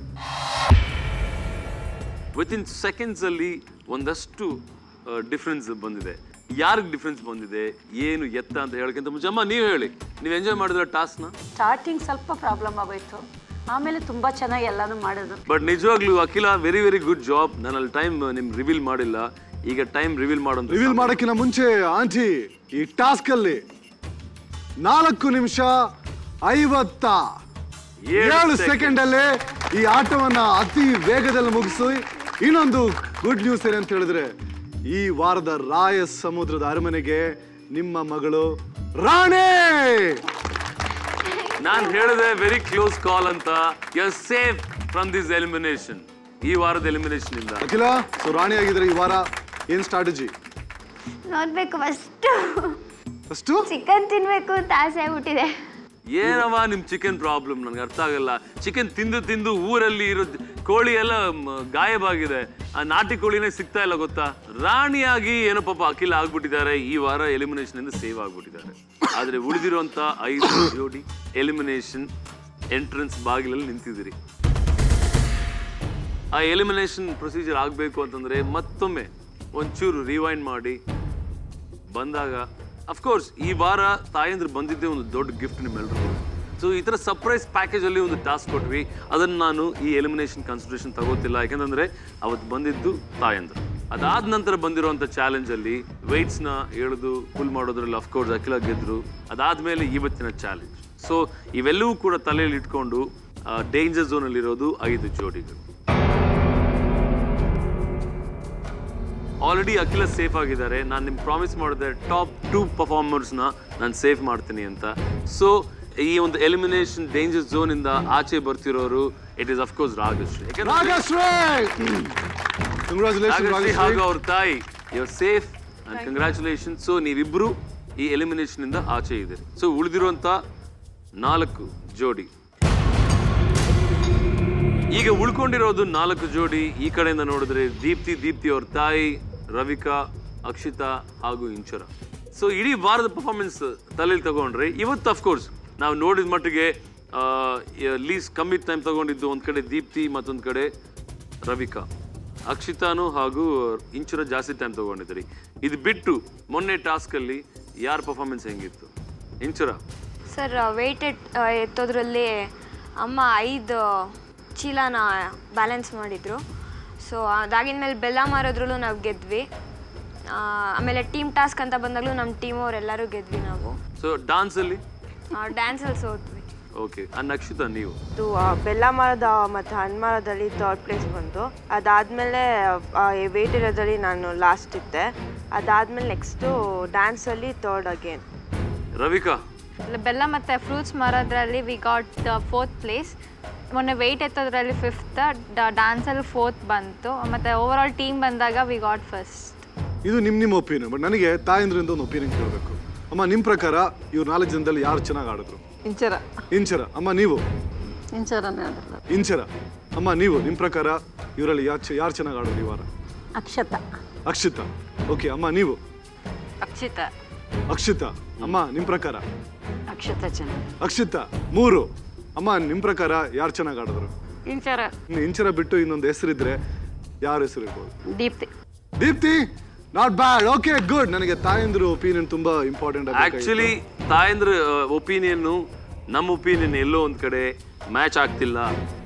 ವಿತಿನ್ ಸೆಕೆಂಡ್ಸ್ ಅಲ್ಲಿ ಒಂದಷ್ಟು ಡಿಫ್ರೆನ್ಸ್ ಬಂದಿದೆ ಯಾರಿಗೆ ಡಿಫ್ರೆನ್ಸ್ ಬಂದಿದೆ ಏನು ಎತ್ತ ಅಂತ ಹೇಳಕ್ಕಿಂತ ಮುಂಚೆ ಅಮ್ಮ ನೀವು ಹೇಳಿ ನೀವು ಎಂಜಾಯ್ ಮಾಡಿದ್ರೆ ಟಾಸ್ಕ್ನ ಸ್ಟಾರ್ಟಿಂಗ್ ಸ್ವಲ್ಪ ಪ್ರಾಬ್ಲಮ್ ಆಗೋಯ್ತು ಆಮೇಲೆ ತುಂಬಾ ಚೆನ್ನಾಗಿ ಎಲ್ಲಾನು ಮಾಡಿದ್ರು ಬಟ್ ನಿಜವಾಗ್ಲೂ ಅಖಿಲ ವೆರಿ ವೆರಿ ಗುಡ್ ಜಾಬ್ ನಾನು ಅಲ್ಲಿ ಟೈಮ್ ನಿಮ್ಗೆ ರಿವೀಲ್ ಮಾಡಿಲ್ಲ ಈಗ ಟೈಮ್ ರಿವೀಲ್ ಮಾಡೋದು ರಿವೀಲ್ ಮಾಡೋಕ್ಕಿಂತ ಮುಂಚೆ ಆಂಟಿ ಈ ಟಾಸ್ಕ್ ಅಲ್ಲಿ ನಾಲ್ಕು ನಿಮಿಷ ಐವತ್ತ ಏಳು ಏಳು second. ಸೆಕೆಂಡ್ ಅಲ್ಲಿ ಈ ಆಟವನ್ನ ಅತಿ ವೇಗದಲ್ಲಿ ಮುಗಿಸಿ ಇನ್ನೊಂದು ಗುಡ್ ನ್ಯೂಸ್ ಏನಂತ ಹೇಳಿದ್ರೆ ಈ ವಾರದ ರಾಯ ಸಮುದ್ರದ ಅರಮನೆಗೆ ನಿಮ್ಮ ಮಗಳು ರಾಣಿ ನಾನು ಹೇಳಿದೆ ವೆರಿ ಕ್ಲೋಸ್ ಕಾಲ್ ಅಂತ you safe from this elimination ಈ ವಾರದ ಎಲಿಮಿನೇಷನ್ ಇಂದ ಅಖಿಲ ಸೊ ರಾಣಿ ಆಗಿದ್ರೆ ಈ ವಾರ ಏನ್ ಸ್ಟ್ರಾಟಜಿ ನೋಡ್ಬೇಕು ಫಸ್ಟ್ ಫಸ್ಟು ಚಿಕನ್ ತಿನ್ಬೇಕು ಅಂತ ಆಸೆ ಆಗ್ಬಿಟ್ಟಿದೆ ಏನವ ನಿಮ್ ಚಿಕನ್ ಪ್ರಾಬ್ಲಮ್ ನನಗೆ ಅರ್ಥ ಆಗಲ್ಲ ಚಿಕನ್ ತಿಂದು ತಿಂದು ಊರಲ್ಲಿ ಇರೋ ಕೋಳಿ ಎಲ್ಲ ಮ, ಗಾಯಬಾಗಿದೆ ಆ ನಾಟಿ ಕೋಳಿನೇ ಸಿಗ್ತಾ ಇಲ್ಲ ಗೊತ್ತಾ ರಾಣಿಯಾಗಿ ಏನೋ ಪಾಪ ಅಖಿಲ ಆಗ್ಬಿಟ್ಟಿದ್ದಾರೆ ಈ ವಾರ ಎಲಿಮಿನೇಷನ್ ಇಂದ ಸೇವ್ ಆಗ್ಬಿಟ್ಟಿದ್ದಾರೆ ಆದ್ರೆ ಉಳಿದಿರುವಂತ ಐದು ಜೋಡಿ ಎಲಿಮಿನೇಷನ್ ಎಂಟ್ರೆನ್ಸ್ ಬಾಗಿಲಲ್ಲಿ ನಿಂತಿದ್ದೀರಿ ಆ ಎಲಿಮಿನೇಷನ್ ಪ್ರೊಸೀಜರ್ ಆಗಬೇಕು ಅಂತಂದ್ರೆ ಮತ್ತೊಮ್ಮೆ ಒಂಚೂರು ರಿವೈಂಡ್ ಮಾಡಿ ಬಂದಾಗ ಅಫ್ಕೋರ್ಸ್ ಈ ವಾರ ತಾಯಂದ್ರು ಬಂದಿದ್ದೇ ಒಂದು ದೊಡ್ಡ ಗಿಫ್ಟ್ ನಿಮ್ಮೆಲ್ಲರಿಗೂ ಸೊ ಈ ಥರ ಸರ್ಪ್ರೈಸ್ ಪ್ಯಾಕೇಜ್ ಅಲ್ಲಿ ಒಂದು ಟಾಸ್ಕ್ ಕೊಟ್ವಿ ಅದನ್ನು ನಾನು ಈ ಎಲಿಮಿನೇಷನ್ ಕನ್ಸಿಡರೇಷನ್ ತಗೋತಿಲ್ಲ ಯಾಕಂತಂದ್ರೆ ಅವತ್ತು ಬಂದಿದ್ದು ತಾಯಂದ್ರು ಅದಾದ ನಂತರ ಬಂದಿರುವಂಥ ಚಾಲೆಂಜಲ್ಲಿ ವೆಯ್ಟ್ಸ್ನ ಎಳೆದು ಫುಲ್ ಮಾಡೋದ್ರಲ್ಲಿ ಅಫ್ಕೋರ್ಸ್ ಅಖಿಲ ಗೆದ್ರು ಅದಾದ್ಮೇಲೆ ಇವತ್ತಿನ ಚಾಲೆಂಜ್ ಸೊ ಇವೆಲ್ಲವೂ ಕೂಡ ತಲೆಯಲ್ಲಿ ಇಟ್ಕೊಂಡು ಡೇಂಜರ್ ಝೋನಲ್ಲಿರೋದು ಐದು ಜೋಡಿಗಳು ಆಲ್ರೆಡಿ ಅಖಿಲ ಸೇಫ್ ಆಗಿದ್ದಾರೆ ನಾನು ನಿಮ್ಗೆ ಪ್ರಾಮಿಸ್ ಮಾಡಿದೆ ಟಾಪ್ ಟೂ ಪರ್ಫಾರ್ಮರ್ಸ್ನ ನಾನು ಸೇಫ್ ಮಾಡ್ತೀನಿ ಅಂತ ಸೊ ಈ ಒಂದು ಎಲಿಮಿನೇಷನ್ ಡೇಂಜರ್ ಝೋನ್ ಇಂದ ಆಚೆ ಬರ್ತಿರೋರು ಇಟ್ ಇಸ್ ಅಫ್ಕೋರ್ಸ್ ರಾಗಶ್ರೀ ಯಾಕಂದ್ರೆ ರಾಗಶ್ರೀ ಕಂಗ್ರಾಚುಲೇಷನ್ ರಾಗಶ್ರೀ ಹಾಗೂ ಅವ್ರ ತಾಯಿ you safe and congratulation so ನೀವಿಬ್ರು ಈ ಎಲಿಮಿನೇಷನ್ ಇಂದ ಆಚೆ ಇದೆ ಸೊ ಉಳಿದಿರುವಂತ ನಾಲ್ಕು ಜೋಡಿ ಈಗ ಉಳ್ಕೊಂಡಿರೋದು ನಾಲ್ಕು ಜೋಡಿ ಈ ಕಡೆಯಿಂದ ನೋಡಿದ್ರೆ ದೀಪ್ತಿ ದೀಪ್ತಿ ಅವ್ರ ತಾಯಿ ರವಿಕಾ ಅಕ್ಷಿತಾ ಹಾಗೂ ಇಂಚರ ಸೊ ಇಡೀ ವಾರದ ಪರ್ಫಾರ್ಮೆನ್ಸ್ ತಲೆಯಲ್ಲಿ ತಗೊಂಡ್ರೆ ಇವತ್ತು ಅಫ್ಕೋರ್ಸ್ ನಾವು ನೋಡಿದ ಮಟ್ಟಿಗೆ ಲೀಸ್ ಕಮ್ಮಿ ಟೈಮ್ ತಗೊಂಡಿದ್ದು ಒಂದ್ ಕಡೆ ದೀಪ್ತಿ ಮತ್ತೊಂದ್ ಕಡೆ ರವಿಕಾ ಅಕ್ಷಿತಾನು ಹಾಗೂ ಇಂಚುರ ಜಾಸ್ತಿ ಟೈಮ್ ತಗೊಂಡಿದ್ರಿ ಇದು ಬಿಟ್ಟು ಮೊನ್ನೆ ಟಾಸ್ಕಲ್ಲಿ ಯಾರ ಪರ್ಫಾರ್ಮೆನ್ಸ್ ಹೆಂಗಿತ್ತು ಇಂಚುರ ಸರ್ ವೆಯ್ಟ್ ಎತ್ತೋದ್ರಲ್ಲಿ ಅಮ್ಮ ಐದು ಚೀಲನ ಬ್ಯಾಲೆನ್ಸ್ ಮಾಡಿದರು ಸೊ ಅದಾಗಿನ ಮೇಲೆ ಬೆಲ್ಲ ಮಾರೋದ್ರಲ್ಲೂ ನಾವು ಗೆದ್ವಿ ಆ, ಆಮೇಲೆ ಟೀಮ್ ಟಾಸ್ಕ್ ಅಂತ ಬಂದಾಗಲೂ ನಮ್ಮ ಟೀಮ್ ಅವರೆಲ್ಲರೂ ಗೆದ್ವಿ ನಾವು ಸೊ ಡಾನ್ಸಲ್ಲಿ ಡ್ಯಾನ್ಸಲ್ಲಿ ಸೋತ್ವಿ ಓಕೆ ಅಂಡ್ ಅಕ್ಷಿತಾ ನೀವು ಇದು ಆ, ಬೆಲ್ಲ ಮರದ ಮತ್ತು ಹಣ್ಣು ಮರದಲ್ಲಿ ಥರ್ಡ್ ಪ್ಲೇಸ್ ಬಂತು ಅದಾದಮೇಲೆ ವೆಯ್ಟ್ ಇರೋದ್ರಲ್ಲಿ ನಾನು ಲಾಸ್ಟ್ ಇದ್ದೆ ಅದಾದಮೇಲೆ ನೆಕ್ಸ್ಟು ಡ್ಯಾನ್ಸಲ್ಲಿ ಥರ್ಡ್ ಅಗೇನ್ ರವಿಕಾ ಬೆಲ್ಲ ಮತ್ತು ಫ್ರೂಟ್ಸ್ ಮಾರೋದ್ರಲ್ಲಿ ವಿ ಗಾಟ್ ಫೋರ್ತ್ ಪ್ಲೇಸ್ ಮೊನ್ನೆ ವೆಯ್ಟ್ ಎತ್ತೋದ್ರಲ್ಲಿ ಫಿಫ್ತ್ ಡ್ಯಾನ್ಸಲ್ಲಿ ಫೋರ್ತ್ ಬಂತು ಮತ್ತು ಓವರ್ ಆಲ್ ಟೀಮ್ ಬಂದಾಗ ವಿ ಗಾಟ್ ಫಸ್ಟ್ ಇದು ನಿಮ್ಮ ನಿಮ್ಮ ಒಪಿನಿಯನ್ ಬಟ್ ನನಗೆ ತಾಯಂದ್ರಿಂದ ಒಂದು ಒಪಿನಿಯನ್ ಕೇಳಬೇಕು ಅಮ್ಮ ನಿಮ್ಮ ಪ್ರಕಾರ ಇವ್ರು ನಾಲ್ಕು ಜನದಲ್ಲಿ ಯಾರು ಚೆನ್ನಾಗಿ ಆಡಿದ್ರು ಇಂಚರ ಇಂಚರ ಅಮ್ಮ ನೀವು ಇಂಚರನೇ ಆಡಲ್ಲ ಇಂಚರ ಅಮ್ಮ ನೀವು ನಿಮ್ಮ ಪ್ರಕಾರ ಇವರಲ್ಲಿ ಯಾರು ಯಾರು ಚೆನ್ನಾಗಿ ಆಡಿದ್ರು ಈ ವಾರ ಅಕ್ಷತ ಅಕ್ಷಿತಾ ಓಕೆ ಅಮ್ಮ ನೀವು ಅಕ್ಷಿತ ಅಕ್ಷಿತಾ ಅಮ್ಮ ನಿಮ್ಮ ಪ್ರಕಾರ ಅಕ್ಷತ ಚೆನ್ನಾಗಿ ಅಕ್ಷಿತಾ ಮೂರು ಅಮ್ಮ ನಿಮ್ಮ ಪ್ರಕಾರ ಯಾರು ಚೆನ್ನಾಗಿ ಆಡಿದ್ರು ಇಂಚರ ಇನ್ನು ಇಂಚರ ಬಿಟ್ಟು ಇನ್ನೊಂದು ಹೆಸರಿದ್ರೆ ಯಾರ ಹೆಸರು ಇರ್ಬೋದು Deepti Deepti not bad okay good ನನಗೆ ತಾಯಂದ್ರು ಒಪಿನಿಯನ್ ತುಂಬಾ ಇಂಪಾರ್ಟೆಂಟ್ ಆಕ್ಚುಲಿ ತಾಯಂದ್ರ ಒಪಿನಿಯನ್ನು ನಮ್ಮ ಒಪಿನಿಯನ್ ಎಲ್ಲೋ ಒಂದ್ ಕಡೆ ಮ್ಯಾಚ್ ಆಗ್ತಿಲ್ಲ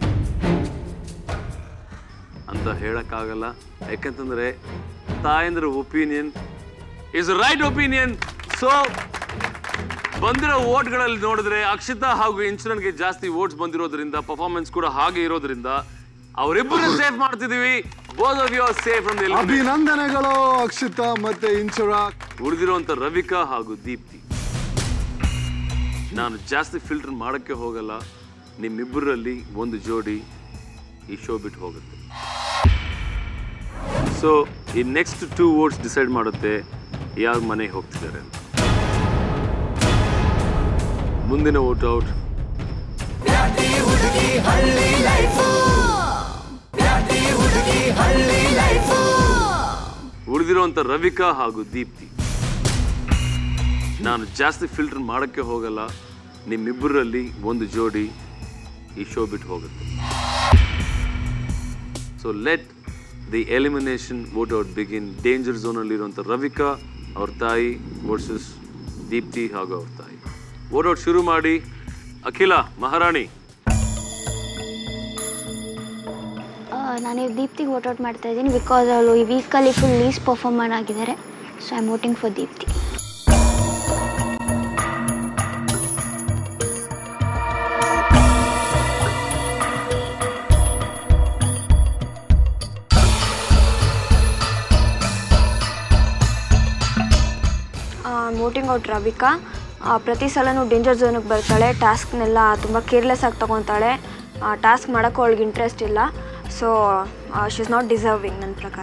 ಅಂತ ಹೇಳಕ್ಕಾಗಲ್ಲ ಯಾಕಂತಂದ್ರೆ ತಾಯಂದ್ರ opinion is right opinion so ಬಂದಿರೋ ಓಟ್ಗಳಲ್ಲಿ ನೋಡಿದ್ರೆ ಅಕ್ಷಿತಾ ಹಾಗೂ ಇನ್ಸುರನ್ಗೆ ಜಾಸ್ತಿ ಓಟ್ಸ್ ಬಂದಿರೋದ್ರಿಂದ ಪರ್ಫಾರ್ಮೆನ್ಸ್ ಕೂಡ ಹಾಗೆ ಇರೋದ್ರಿಂದ ಅವರಿಬ್ಬರನ್ನ ಸೇಫ್ ಮಾಡ್ತಿದೀವಿ both of you are safe from the ಅಭಿನಂದನೆಗಳು ಅಕ್ಷಿತಾ ಮತ್ತೆ ಇಂಚರ ಉಳಿದಿರುವಂತ ರವಿಕಾ ಹಾಗೂ ದೀಪ್ತಿ ನಾನು ಜಾಸ್ತಿ ಫಿಲ್ಟರ್ ಮಾಡಕ್ಕೆ ಹೋಗಲ್ಲ ನಿಮ್ಮಿಬ್ಬರಲ್ಲಿ ಒಂದು ಜೋಡಿ ಈ ಶೋ ಬಿಟ್ಟು ಹೋಗುತ್ತೆ ಸೊ ಈ ನೆಕ್ಸ್ಟ್ ಟೂ ವೋಟ್ಸ್ ಡಿಸೈಡ್ ಮಾಡುತ್ತೆ ಯಾರು ಮನೆಗೆ ಹೋಗ್ತಿದ್ದಾರೆ ಅಂತ ಮುಂದಿನ ವೋಟ್ ಔಟ್ ಬ್ಯಾಟ್ರಿ ಹುಡುಗಿ ಹಳ್ಳಿ ಲೈಫು ಬ್ಯಾಟ್ರಿ ಹುಡುಗಿ ಹಳ್ಳಿ ಲೈಫು ಉಳಿದಿರುವಂತ ರವಿಕಾ ಹಾಗೂ ದೀಪ್ತಿ ನಾನು ಜಾಸ್ತಿ ಫಿಲ್ಟರ್ ಮಾಡಕ್ಕೆ ಹೋಗಲ್ಲ ನಿಮ್ಮಿಬ್ಬರಲ್ಲಿ ಒಂದು ಜೋಡಿ ಈ ಶೋ ಬಿಟ್ಟು ಹೋಗುತ್ತೆ so let the elimination vote out begin danger ಝೋನಲ್ಲಿರುವಂಥ ರವಿಕಾ ಅವ್ರ ತಾಯಿ ವರ್ಸಸ್ ದೀಪ್ತಿ ಹಾಗೂ ಅವ್ರ ತಾಯಿ ವೋಟ್ ಔಟ್ ಶುರು ಮಾಡಿ ಅಖಿಲ ಮಹಾರಾಣಿ ನಾನು ದೀಪ್ತಿಗೆ ವೋಟ್ ಮಾಡ್ತಾ ಇದ್ದೀನಿ ಬಿಕಾಸ್ ಅವಳು ಈ ವೀಕಲ್ಲಿ ಫುಲ್ ಲೀಸ್ ಪರ್ಫಾರ್ಮರ್ ಆಗಿದ್ದಾರೆ so I am voting for Deepti voting out Ravika ಆ, ಪ್ರತಿ ಸಲನೂ ಡೇಂಜರ್ ಝೋನಿಗೆ ಬರ್ತಾಳೆ ಟಾಸ್ಕ್ನೆಲ್ಲ ತುಂಬ ಕೇರ್ಲೆಸ್ ಆಗಿ ತೊಗೊತಾಳೆ ಟಾಸ್ಕ್ ಮಾಡೋಕ್ಕೆ ಅವಳಿಗೆ ಇಂಟ್ರೆಸ್ಟ್ ಇಲ್ಲ so she is not deserving ನನ್ನ ಪ್ರಕಾರ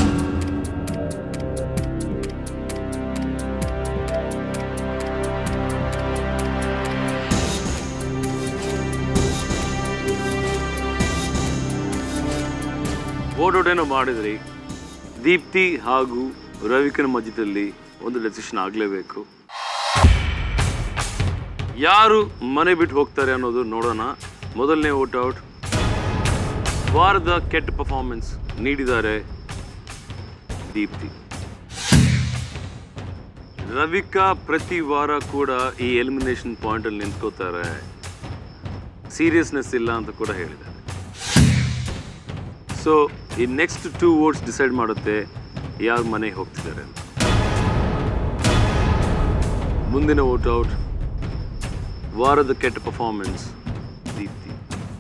ವೋಟ್ ಔಟ್ ಏನೋ ಮಾಡಿದ್ರಿ ದೀಪ್ತಿ ಹಾಗೂ ರವಿಕನ ಮಧ್ಯದಲ್ಲಿ ಒಂದು ಡೆಸಿಷನ್ ಆಗಲೇಬೇಕು ಯಾರು ಮನೆ ಬಿಟ್ಟು ಹೋಗ್ತಾರೆ ಅನ್ನೋದು ನೋಡೋಣ ಮೊದಲನೇ ವೋಟ್ ಔಟ್ ವಾರದ ಕೆಟ್ಟ ಪರ್ಫಾರ್ಮೆನ್ಸ್ ನೀಡಿದ್ದಾರೆ ದೀಪ್ತಿ ರವಿಕಾ ಪ್ರತಿ ವಾರ ಕೂಡ ಈ ಎಲಿಮಿನೇಷನ್ ಪಾಯಿಂಟಲ್ಲಿ ನಿಂತ್ಕೋತಾರೆ ಸೀರಿಯಸ್ನೆಸ್ ಇಲ್ಲ ಅಂತ ಕೂಡ ಹೇಳಿದ್ದಾರೆ ಸೊ ಈ ನೆಕ್ಸ್ಟ್ ಟೂ ವೋಟ್ಸ್ ಡಿಸೈಡ್ ಮಾಡುತ್ತೆ ಯಾರು ಮನೆಗೆ ಹೋಗ್ತಿದ್ದಾರೆ ಅಂತ ಮುಂದಿನ ವೋಟ್ ಔಟ್ ವಾರದ ಕೆಟ್ಟ ಪರ್ಫಾರ್ಮೆನ್ಸ್ ದೀಪ್ತಿ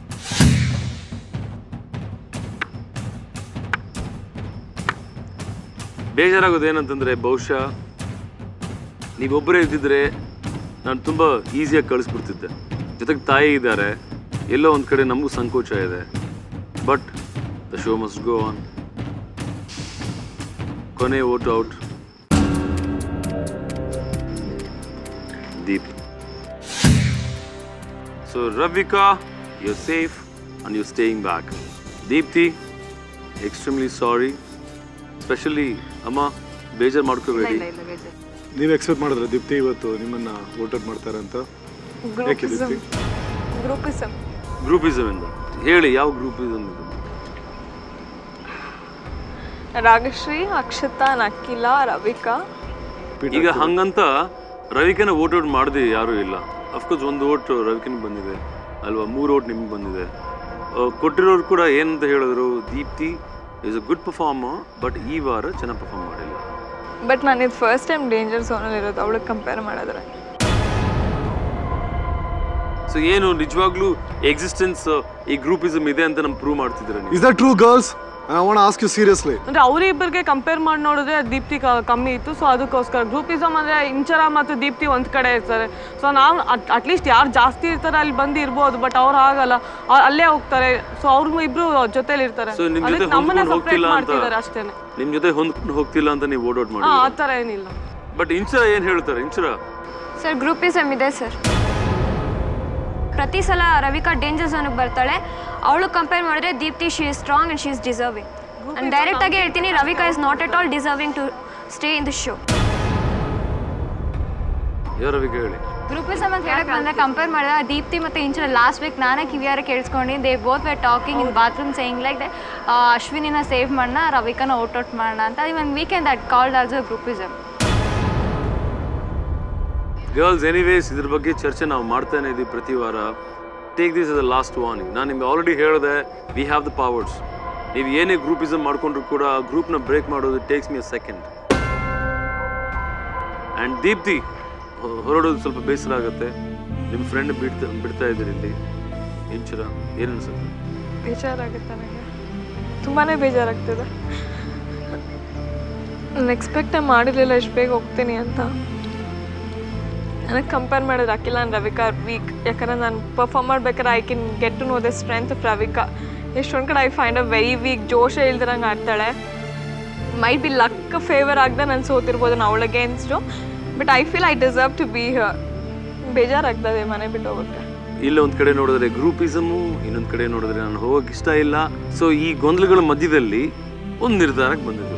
ಬೇಜಾರಾಗೋದು ಏನಂತಂದ್ರೆ ಬಹುಶಃ ನೀವೊಬ್ಬರೇ ಇದ್ದಿದ್ರೆ ನಾನು ತುಂಬ ಈಸಿಯಾಗಿ ಕಳಿಸ್ಬಿಡ್ತಿದ್ದೆ ಜೊತೆಗೆ ತಾಯಿ ಇದ್ದಾರೆ ಎಲ್ಲೋ ಒಂದು ಕಡೆ ನಮಗೂ ಸಂಕೋಚ ಇದೆ but the show must go on ಕೊನೆ vote out Deep so Ravika you safe and you staying back Deepti extremely sorry specially ಅಮ್ಮ ಬೇಜಾರು ಮಾಡ್ಕೋಬೇಡಿ ನೀವು ಎಕ್ಸ್ಪೆಕ್ಟ್ ಮಾಡಿದ್ರೆ ದೀಪ್ತಿ ಇವತ್ತು ನಿಮ್ಮನ್ನ ವೋಟ್ ಔಟ್ ಮಾಡ್ತಾರೆ ಅಂತ ಯಾಕೆ ದೀಪ್ತಿ ಗ್ರೂಪಿಸಮ್ ಗ್ರೂಪಿಸಮ್ ಇಂದ ಹೇಳಿ ಯಾವ ಗ್ರೂಪಿಸಮ್ ಇದು ರಾಗಶ್ರೀ ಅಕ್ಷತಾ ನಕಿಲ ರವಿಕಾ ಈಗ ಹಂಗಂತ ರವಿಕನ ವೋಟ್ ಔಟ್ ಮಾಡದೆ ಯಾರೂ ಇಲ್ಲ ಅಫ್ಕೋರ್ಸ್ ಒಂದು ವೋಟ್ ರವಿಕನಿಗೆ ಬಂದಿದೆ ಅಲ್ವಾ ಮೂರು ವೋಟ್ ನಿಮ್ಗೆ ಬಂದಿದೆ ಆ, ಕೊಟ್ಟಿರೋರು ಕೂಡ ಏನಂತ ಹೇಳಿದ್ರು Deepti is a good performer but ಈ ವಾರ ಚೆನ್ನಾಗಿ ಪರ್ಫಾರ್ಮ್ ಮಾಡಿಲ್ಲ ಬಟ್ ನಾನು ಇದು ಫಸ್ಟ್ ಟೈಮ್ ಡೇಂಜರ್ ಝೋನಲ್ಲಿ ಇರೋದು ಅವಳಿಗೆ ಕಂಪೇರ್ ಮಾಡಿದ್ರೆ ಸೊ ಸೊ ಏನು ನಿಜವಾಗ್ಲೂ ಎಕ್ಸಿಸ್ಟೆನ್ಸ್ ಈ ಗ್ರೂಪಿಸಮ್ ಇದೆ ಅಂತ ನಮ್ಗೆ ಪ್ರೂವ್ ಮಾಡ್ತಿದ್ದೀರಾ ನೀವು is that true girls I want ask you seriously ಅಂದ್ರೆ ಅವರಿಬ್ಬರಿಗೆ ಕಂಪೇರ್ ಮಾಡಿ ನೋಡಿದ್ರೆ ದೀಪ್ತಿ ಕ- ಕಮ್ಮಿ ಇತ್ತು ಸೊ ಅದಕ್ಕೋಸ್ಕರ ಗ್ರೂಪಿಸಮ್ ಅಂದ್ರೆ ಇಂಚರ ಮತ್ತು ದೀಪ್ತಿ ಒಂದ್ ಕಡೆ ಇರ್ತಾರೆ ಸೊ ನಾವು ಅಟ್ಲೀಸ್ಟ್ ಯಾರು ಜಾಸ್ತಿ ಇರ್ತಾರೆ ಅಲ್ಲಿ ಬಂದು ಇರ್ಬೋದು ಬಟ್ ಅವ್ರು ಆಗಲ್ಲ ಅವ್ರು ಅಲ್ಲೇ ಹೋಗ್ತಾರೆ ಸೊ ಅವ್ರು ಇಬ್ರು ಜೊತೆಲಿ ಇರ್ತಾರೆ ಸೊ ನಿಮ್ ಜೊತೆ ಅದಕ್ಕೆ ನಮ್ಮನ್ನ ಹೊಂದ್ಕೊಂಡು ಸಪ್ರೇಟ್ ಹೋಗ್ತಿಲ್ಲ ಅಂತ ಮಾಡ್ತಿದ್ದಾರೆ ಅಷ್ಟೇನೆ ನಿಮ್ ಜೊತೆ ಹೊಂದ್ಕೊಂಡು ಹೋಗ್ತಿಲ್ಲ ಅಂತ ನೀವು ಓಡೌಟ್ ಹಾ ಮಾಡಿ ಆ ಥರ ಏನಿಲ್ಲ ಬಟ್ ಇನ್ಸುರ ಏನ್ ಹೇಳ್ತಾರೆ ಇನ್ಸುರ ಸರ್ ಗ್ರೂಪಿಸಮ್ ಇದೆ ಸರ್ ಪ್ರತಿ ಸಲ ರವಿಕಾ ಡೇಂಜರ್ ಝೋನಿಗೆ ಬರ್ತಾಳೆ ಅವಳು ಕಂಪೇರ್ ಮಾಡಿದ್ರೆ Deepti she is strong and she is deserving ನಾನು ಡೈರೆಕ್ಟಾಗಿ ಹೇಳ್ತೀನಿ Ravika is not at all deserving to stay in the show ಯಾರವಿಗೆ ಹೇಳಿ ಗ್ರೂಪಿಸಮ್ ಅಂತ ಹೇಳಕ್ ಬಂದ್ರೆ ಕಂಪೇರ್ ಮಾಡಿದ್ರೆ ದೀಪ್ತಿ ಮತ್ತೆ ಇಂಚನ ಲಾಸ್ಟ್ ವೀಕ್ ನಾನೇ ಕಿವಿಯಾರ ಕೇಳಿಸ್ಕೊಂಡು they both were talking in bathroom saying like the ಅಶ್ವಿನಿನ ಸೇವ್ ಮಾಡೋಣ ರವಿಕನ ಔಟ್ ಔಟ್ ಮಾಡೋಣ ಅಂತ even weekend that called also groupism girls anyways ಇದ್ರ ಬಗ್ಗೆ ಚರ್ಚೆ ನಾವು ಮಾಡ್ತಾನೆ ಇದೀವಿ ಪ್ರತಿ ವಾರ take this is the last warning ನಾನು ನಿಮ್ಗೆ ಆಲ್ರೆಡಿ ಹೇಳಿದೆ ವಿ ಹ್ಯಾವ್ ದ ಪವರ್ಸ್ ನೀವು ಏನೇ ಗ್ರೂಪಿಸಮ್ ಮಾಡ್ಕೊಂಡ್ರು ಕೂಡ ಆ ಗ್ರೂಪ್ನ ಬ್ರೇಕ್ ಮಾಡೋದು takes me a second and Deepti ಹೊ- ಹೊರಡೋದು ಸ್ವಲ್ಪ ಬೇಸರ ಆಗುತ್ತೆ ನಿಮ್ಮ ಫ್ರೆಂಡ್ ಬಿಡ್ತಾ ಬಿಡ್ತಾ ಇದ್ದೀರಿ ಇಲ್ಲಿ ಇಂಚರ ಏನು ಅನ್ಸುತ್ತೆ ಬೇಜಾರಾಗುತ್ತೆ ನನಗೆ ತುಂಬಾ ಬೇಜಾರಾಗ್ತಿದೆ ನಾನು ಎಕ್ಸ್ಪೆಕ್ಟೇ ಮಾಡಿರಲಿಲ್ಲ ಇಷ್ಟು ಬೇಗ ಹೋಗ್ತೀನಿ ಅಂತ ನನಗೆ ಕಂಪೇರ್ ಮಾಡಿದ್ರೆ ಅಖಿಲ ನಾನು ರವಿಕಾ ವೀಕ್ ಯಾಕಂದ್ರೆ ನಾನು ಪರ್ಫಾರ್ಮ್ ಮಾಡ್ಬೇಕಾದ್ರೆ I can get to know the strength of Ravika ಎಷ್ಟೊಂದು ಕಡೆ I find a very weak ಜೋಶೇ ಇಲ್ದಿರಂಗೆ ಆಡ್ತಾಳೆ ಮೈಟ್ ಬಿ ಲಕ್ ಫೇವರ್ ಆಗದೆ ನಾನು ಸೋತಿರ್ಬೋದು ನಾನು ಅವಳ against but I feel I deserve to be here ಬೇಜಾರಾಗ್ತದೆ ಮನೆ ಬಿಟ್ಟು ಹೋಗೋಕ್ಕೆ ಇಲ್ಲ ಒಂದ್ ಕಡೆ ನೋಡಿದ್ರೆ ಗ್ರೂಪಿಸಮು ಇನ್ನೊಂದ್ ಕಡೆ ನೋಡಿದ್ರೆ ನಾನು ಹೋಗಕ್ ಇಷ್ಟ ಇಲ್ಲ ಸೊ ಈ ಗೊಂದಲಗಳ ಮಧ್ಯದಲ್ಲಿ ಒಂದು ನಿರ್ಧಾರಕ್ಕೆ ಬಂದಿದ್ದು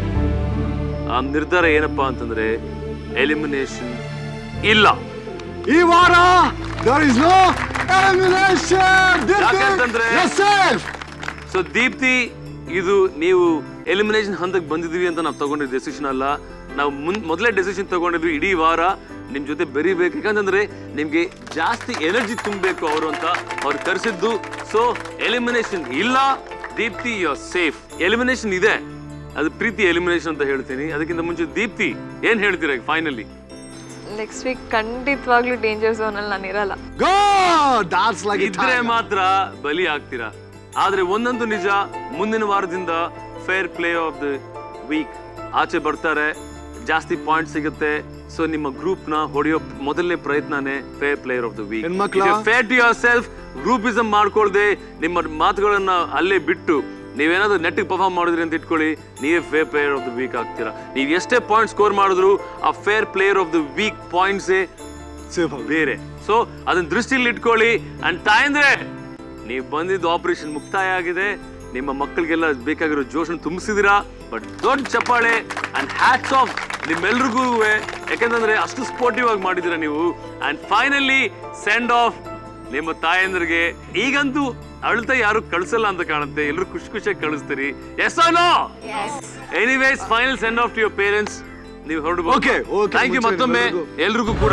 ಆ ನಿರ್ಧಾರ ಏನಪ್ಪಾ ಅಂತಂದ್ರೆ ಎಲಿಮಿನೇಷನ್ ಇಲ್ಲ ಈ ವಾರ there is no elimination ಯಾಕಂತಂದ್ರೆ yourself ಸೊ ದೀಪ್ತಿ ಇದು ನೀವು ಎಲಿಮಿನೇಷನ್ ಹಂತಕ್ಕೆ ಬಂದಿದೀವಿ ಅಂತ ನಾವು ತಗೊಂಡಿದ್ದ ಡೆಸಿಷನ್ ಅಲ್ಲ ನಾವು ಮುನ್ ಮೊದಲೇ ಡೆಸಿಷನ್ ತಗೊಂಡಿದ್ವಿ ಇಡೀ ವಾರ ನಿಮ್ ಜೊತೆ ಬೆರಿಬೇಕು ಯಾಕಂತಂದ್ರೆ ನಿಮ್ಗೆ ಜಾಸ್ತಿ ಎನರ್ಜಿ ತುಂಬಬೇಕು ಅವರು ಅಂತ ಅವ್ರು ಕರೆಸಿದ್ದು ಸೊ ಎಲಿಮಿನೇಷನ್ ಇಲ್ಲ ದೀಪ್ತಿ ಯು ಸೇಫ್ ಎಲಿಮಿನೇಷನ್ ಇದೆ ಅದು ಪ್ರೀತಿ ಎಲಿಮಿನೇಷನ್ ಅಂತ ಹೇಳ್ತೀನಿ ಅದಕ್ಕಿಂತ ಮುಂಚೆ ದೀಪ್ತಿ ಏನ್ ಹೇಳ್ತೀರಾ ಫೈನಲಿ ನೆಕ್ಸ್ಟ್ ವೀಕ್ ಖಂಡಿತವಾಗ್ಲೂ ಡೇಂಜರ್ ಝೋನಲ್ಲಿ ನಾನು ಇರಲ್ಲ God, that's like a ಇದ್ರೆ tiger. ಮಾತ್ರ ಬಲಿ ಆಗ್ತೀರಾ ಆದ್ರೆ ಒಂದೊಂದು ನಿಜ ಮುಂದಿನ ವಾರದಿಂದ fair play of the week ಆಚೆ ಬರ್ತಾರೆ ಜಾಸ್ತಿ ಪಾಯಿಂಟ್ ಸಿಗುತ್ತೆ ಸೊ ನಿಮ್ಮ ಗ್ರೂಪ್ ನ ಹೊಡೆಯೋ ಮೊದಲನೇ ಪ್ರಯತ್ನನೇ fair player of the week ಹೆಣ್ಮಕ್ಳ? Fair to yourself groupism ಮಾಡ್ಕೊಳ್ದೆ ನಿಮ್ಮ ಮಾತುಗಳನ್ನ ಅಲ್ಲೇ ಬಿಟ್ಟು ನೀವೇನಾದ್ರೂ ನೆಟ್ಟಿಗೆ ಪರ್ಫಾರ್ಮ್ ಮಾಡಿದ್ರಿ ಅಂತ ಇಟ್ಕೊಳ್ಳಿ ನೀವೇ fair player of the week ಆಗ್ತೀರಾ ನೀವು ಎಷ್ಟೇ ಪಾಯಿಂಟ್ ಸ್ಕೋರ್ ಮಾಡಿದ್ರು ಆ fair player of the week ಪಾಯಿಂಟ್ಸೇ ಬೇರೆ ಸೊ ಅದನ್ನ ದೃಷ್ಟಿಯಲ್ಲಿ ಇಟ್ಕೊಳ್ಳಿ ಅಂಡ್ ತಾಯಂದ್ರೆ ನೀವು ಬಂದಿದ್ದು ಆಪರೇಷನ್ ಮುಕ್ತಾಯ ಆಗಿದೆ ನಿಮ್ಮ ಮಕ್ಕಳಿಗೆಲ್ಲ ಬೇಕಾಗಿರೋ ಜೋಶನ ತುಂಬಿಸಿದಿರಾ ಬಟ್ ದೊಡ್ಡ ಚಪ್ಪಾಳೆ ಅಂಡ್ ಹ್ಯಾಟ್ಸ್ ಆಫ್ ನಿಮ್ಮೆಲ್ರಿಗೂ ಯಾಕಂತಂದ್ರೆ ಅಷ್ಟು ಸ್ಪೋರ್ಟಿವ್ ಆಗಿ ಮಾಡಿದಿರ ನೀವು ಅಂಡ್ ಫೈನಲಿ ಸೆಂಡ್ ಆಫ್ ನಿಮ್ಮ ತಾಯಂದ್ರಿಗೆ ಈಗಂತೂ ಅಳ್ತಾ ಯಾರು ಕಳ್ಸಲ್ಲ ಅಂತ ಕಾಣುತ್ತೆ ಎಲ್ಲರೂ ಖುಷಿ ಖುಷಿಯಾಗಿ ಕಳಿಸ್ತೀರಿ yes no anyways final send off to your parents ನೀವು ಹೊರಡು Okay, okay, ಥ್ಯಾಂಕ್ ಯು ಮುಂಚೆ ಮತ್ತೊಮ್ಮೆ ನಿಮ್ಮೆಲ್ರಿಗೂ. ಎಲ್ರಿಗೂ ಕೂಡ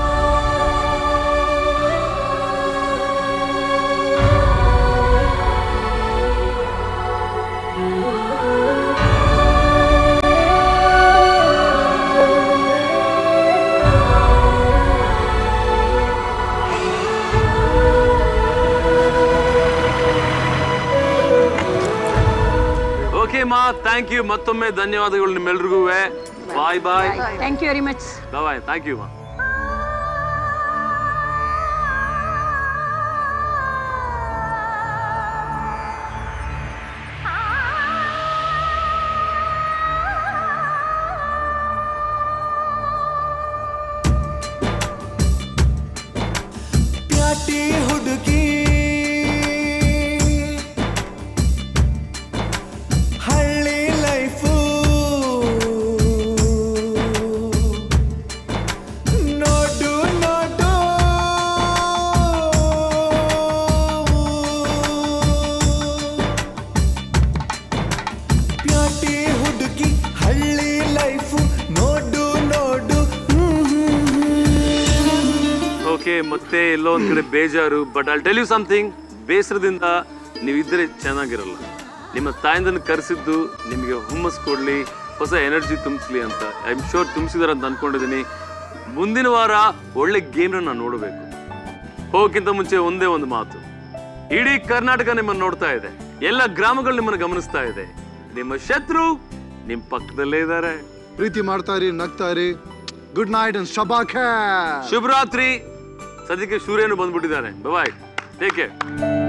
ಓಕೆ ಮಾ ಥ್ಯಾಂಕ್ ಯು ಮತ್ತೊಮ್ಮೆ ಧನ್ಯವಾದಗಳು ನಿಮ್ಮೆಲ್ರಿಗೂ bye bye thank you very much bye thank you ಮಾ ಪ್ಯಾಟಿ ಹುಡುಗಿ ಹಳ್ಳಿ ಲೈಫು ನೋಡು ನೋಡು ಪ್ಯಾಟಿ ಹುಡುಗಿ ಹಳ್ಳಿ ಲೈಫು ನೋಡು ನೋಡು ಹ್ಮ್ ಹ್ಮ್ ಹ್ಮ್ ಓಕೆ ಮತ್ತೆ ಎಲ್ಲೋ ಒಂದ್ ಕಡೆ ಬೇಜಾರು but I'll tell you something ಬೇಸರದಿಂದ ನೀವಿದ್ರೆ ಚೆನ್ನಾಗಿರಲ್ಲ ನಿಮ್ಮ ತಾಯಿಂದನ್ನು ಕರೆಸಿದ್ದು ನಿಮಗೆ ಹುಮ್ಮಸ್ ಕೊಡ್ಲಿ ಹೊಸ ಎನರ್ಜಿ ತುಂಬಿಸ್ಲಿ ಅಂತ ಐ ಆಮ್ ಶೋರ್ ತುಂಬಿಸಿದಾರೆ ಅಂತ ಅನ್ಕೊಂಡಿದ್ದೀನಿ ಮುಂದಿನ ವಾರ ಒಳ್ಳೆ ಗೇಮ್ನ ನಾನು ನೋಡಬೇಕು ಹೋಗಕ್ಕಿಂತ ಮುಂಚೆ ಒಂದೇ ಒಂದು ಮಾತು ಇಡೀ ಕರ್ನಾಟಕ ನಿಮ್ಮನ್ನ ನೋಡ್ತಾ ಇದೆ ಎಲ್ಲ ಗ್ರಾಮಗಳು ನಿಮ್ಮನ್ನ ಗಮನಿಸ್ತಾ ಇದೆ ನಿಮ್ಮ ಶತ್ರು ನಿಮ್ ಪಕ್ಕದಲ್ಲೇ ಇದ್ದಾರೆ ಪ್ರೀತಿ ಮಾಡ್ತಾ ಇರಿ ನಗ್ತಾ ಇರಿ ಗುಡ್ ನೈಟ್ ಅಂಡ್ ಶಬಾಖೆ ಶುಭರಾತ್ರಿ ಸದ್ಯಕ್ಕೆ ಸೂರ್ಯನು ಬಂದ್ಬಿಟ್ಟಿದ್ದಾನೆ ಬಾಯ್ ಟೇಕ್ ಕೇರ್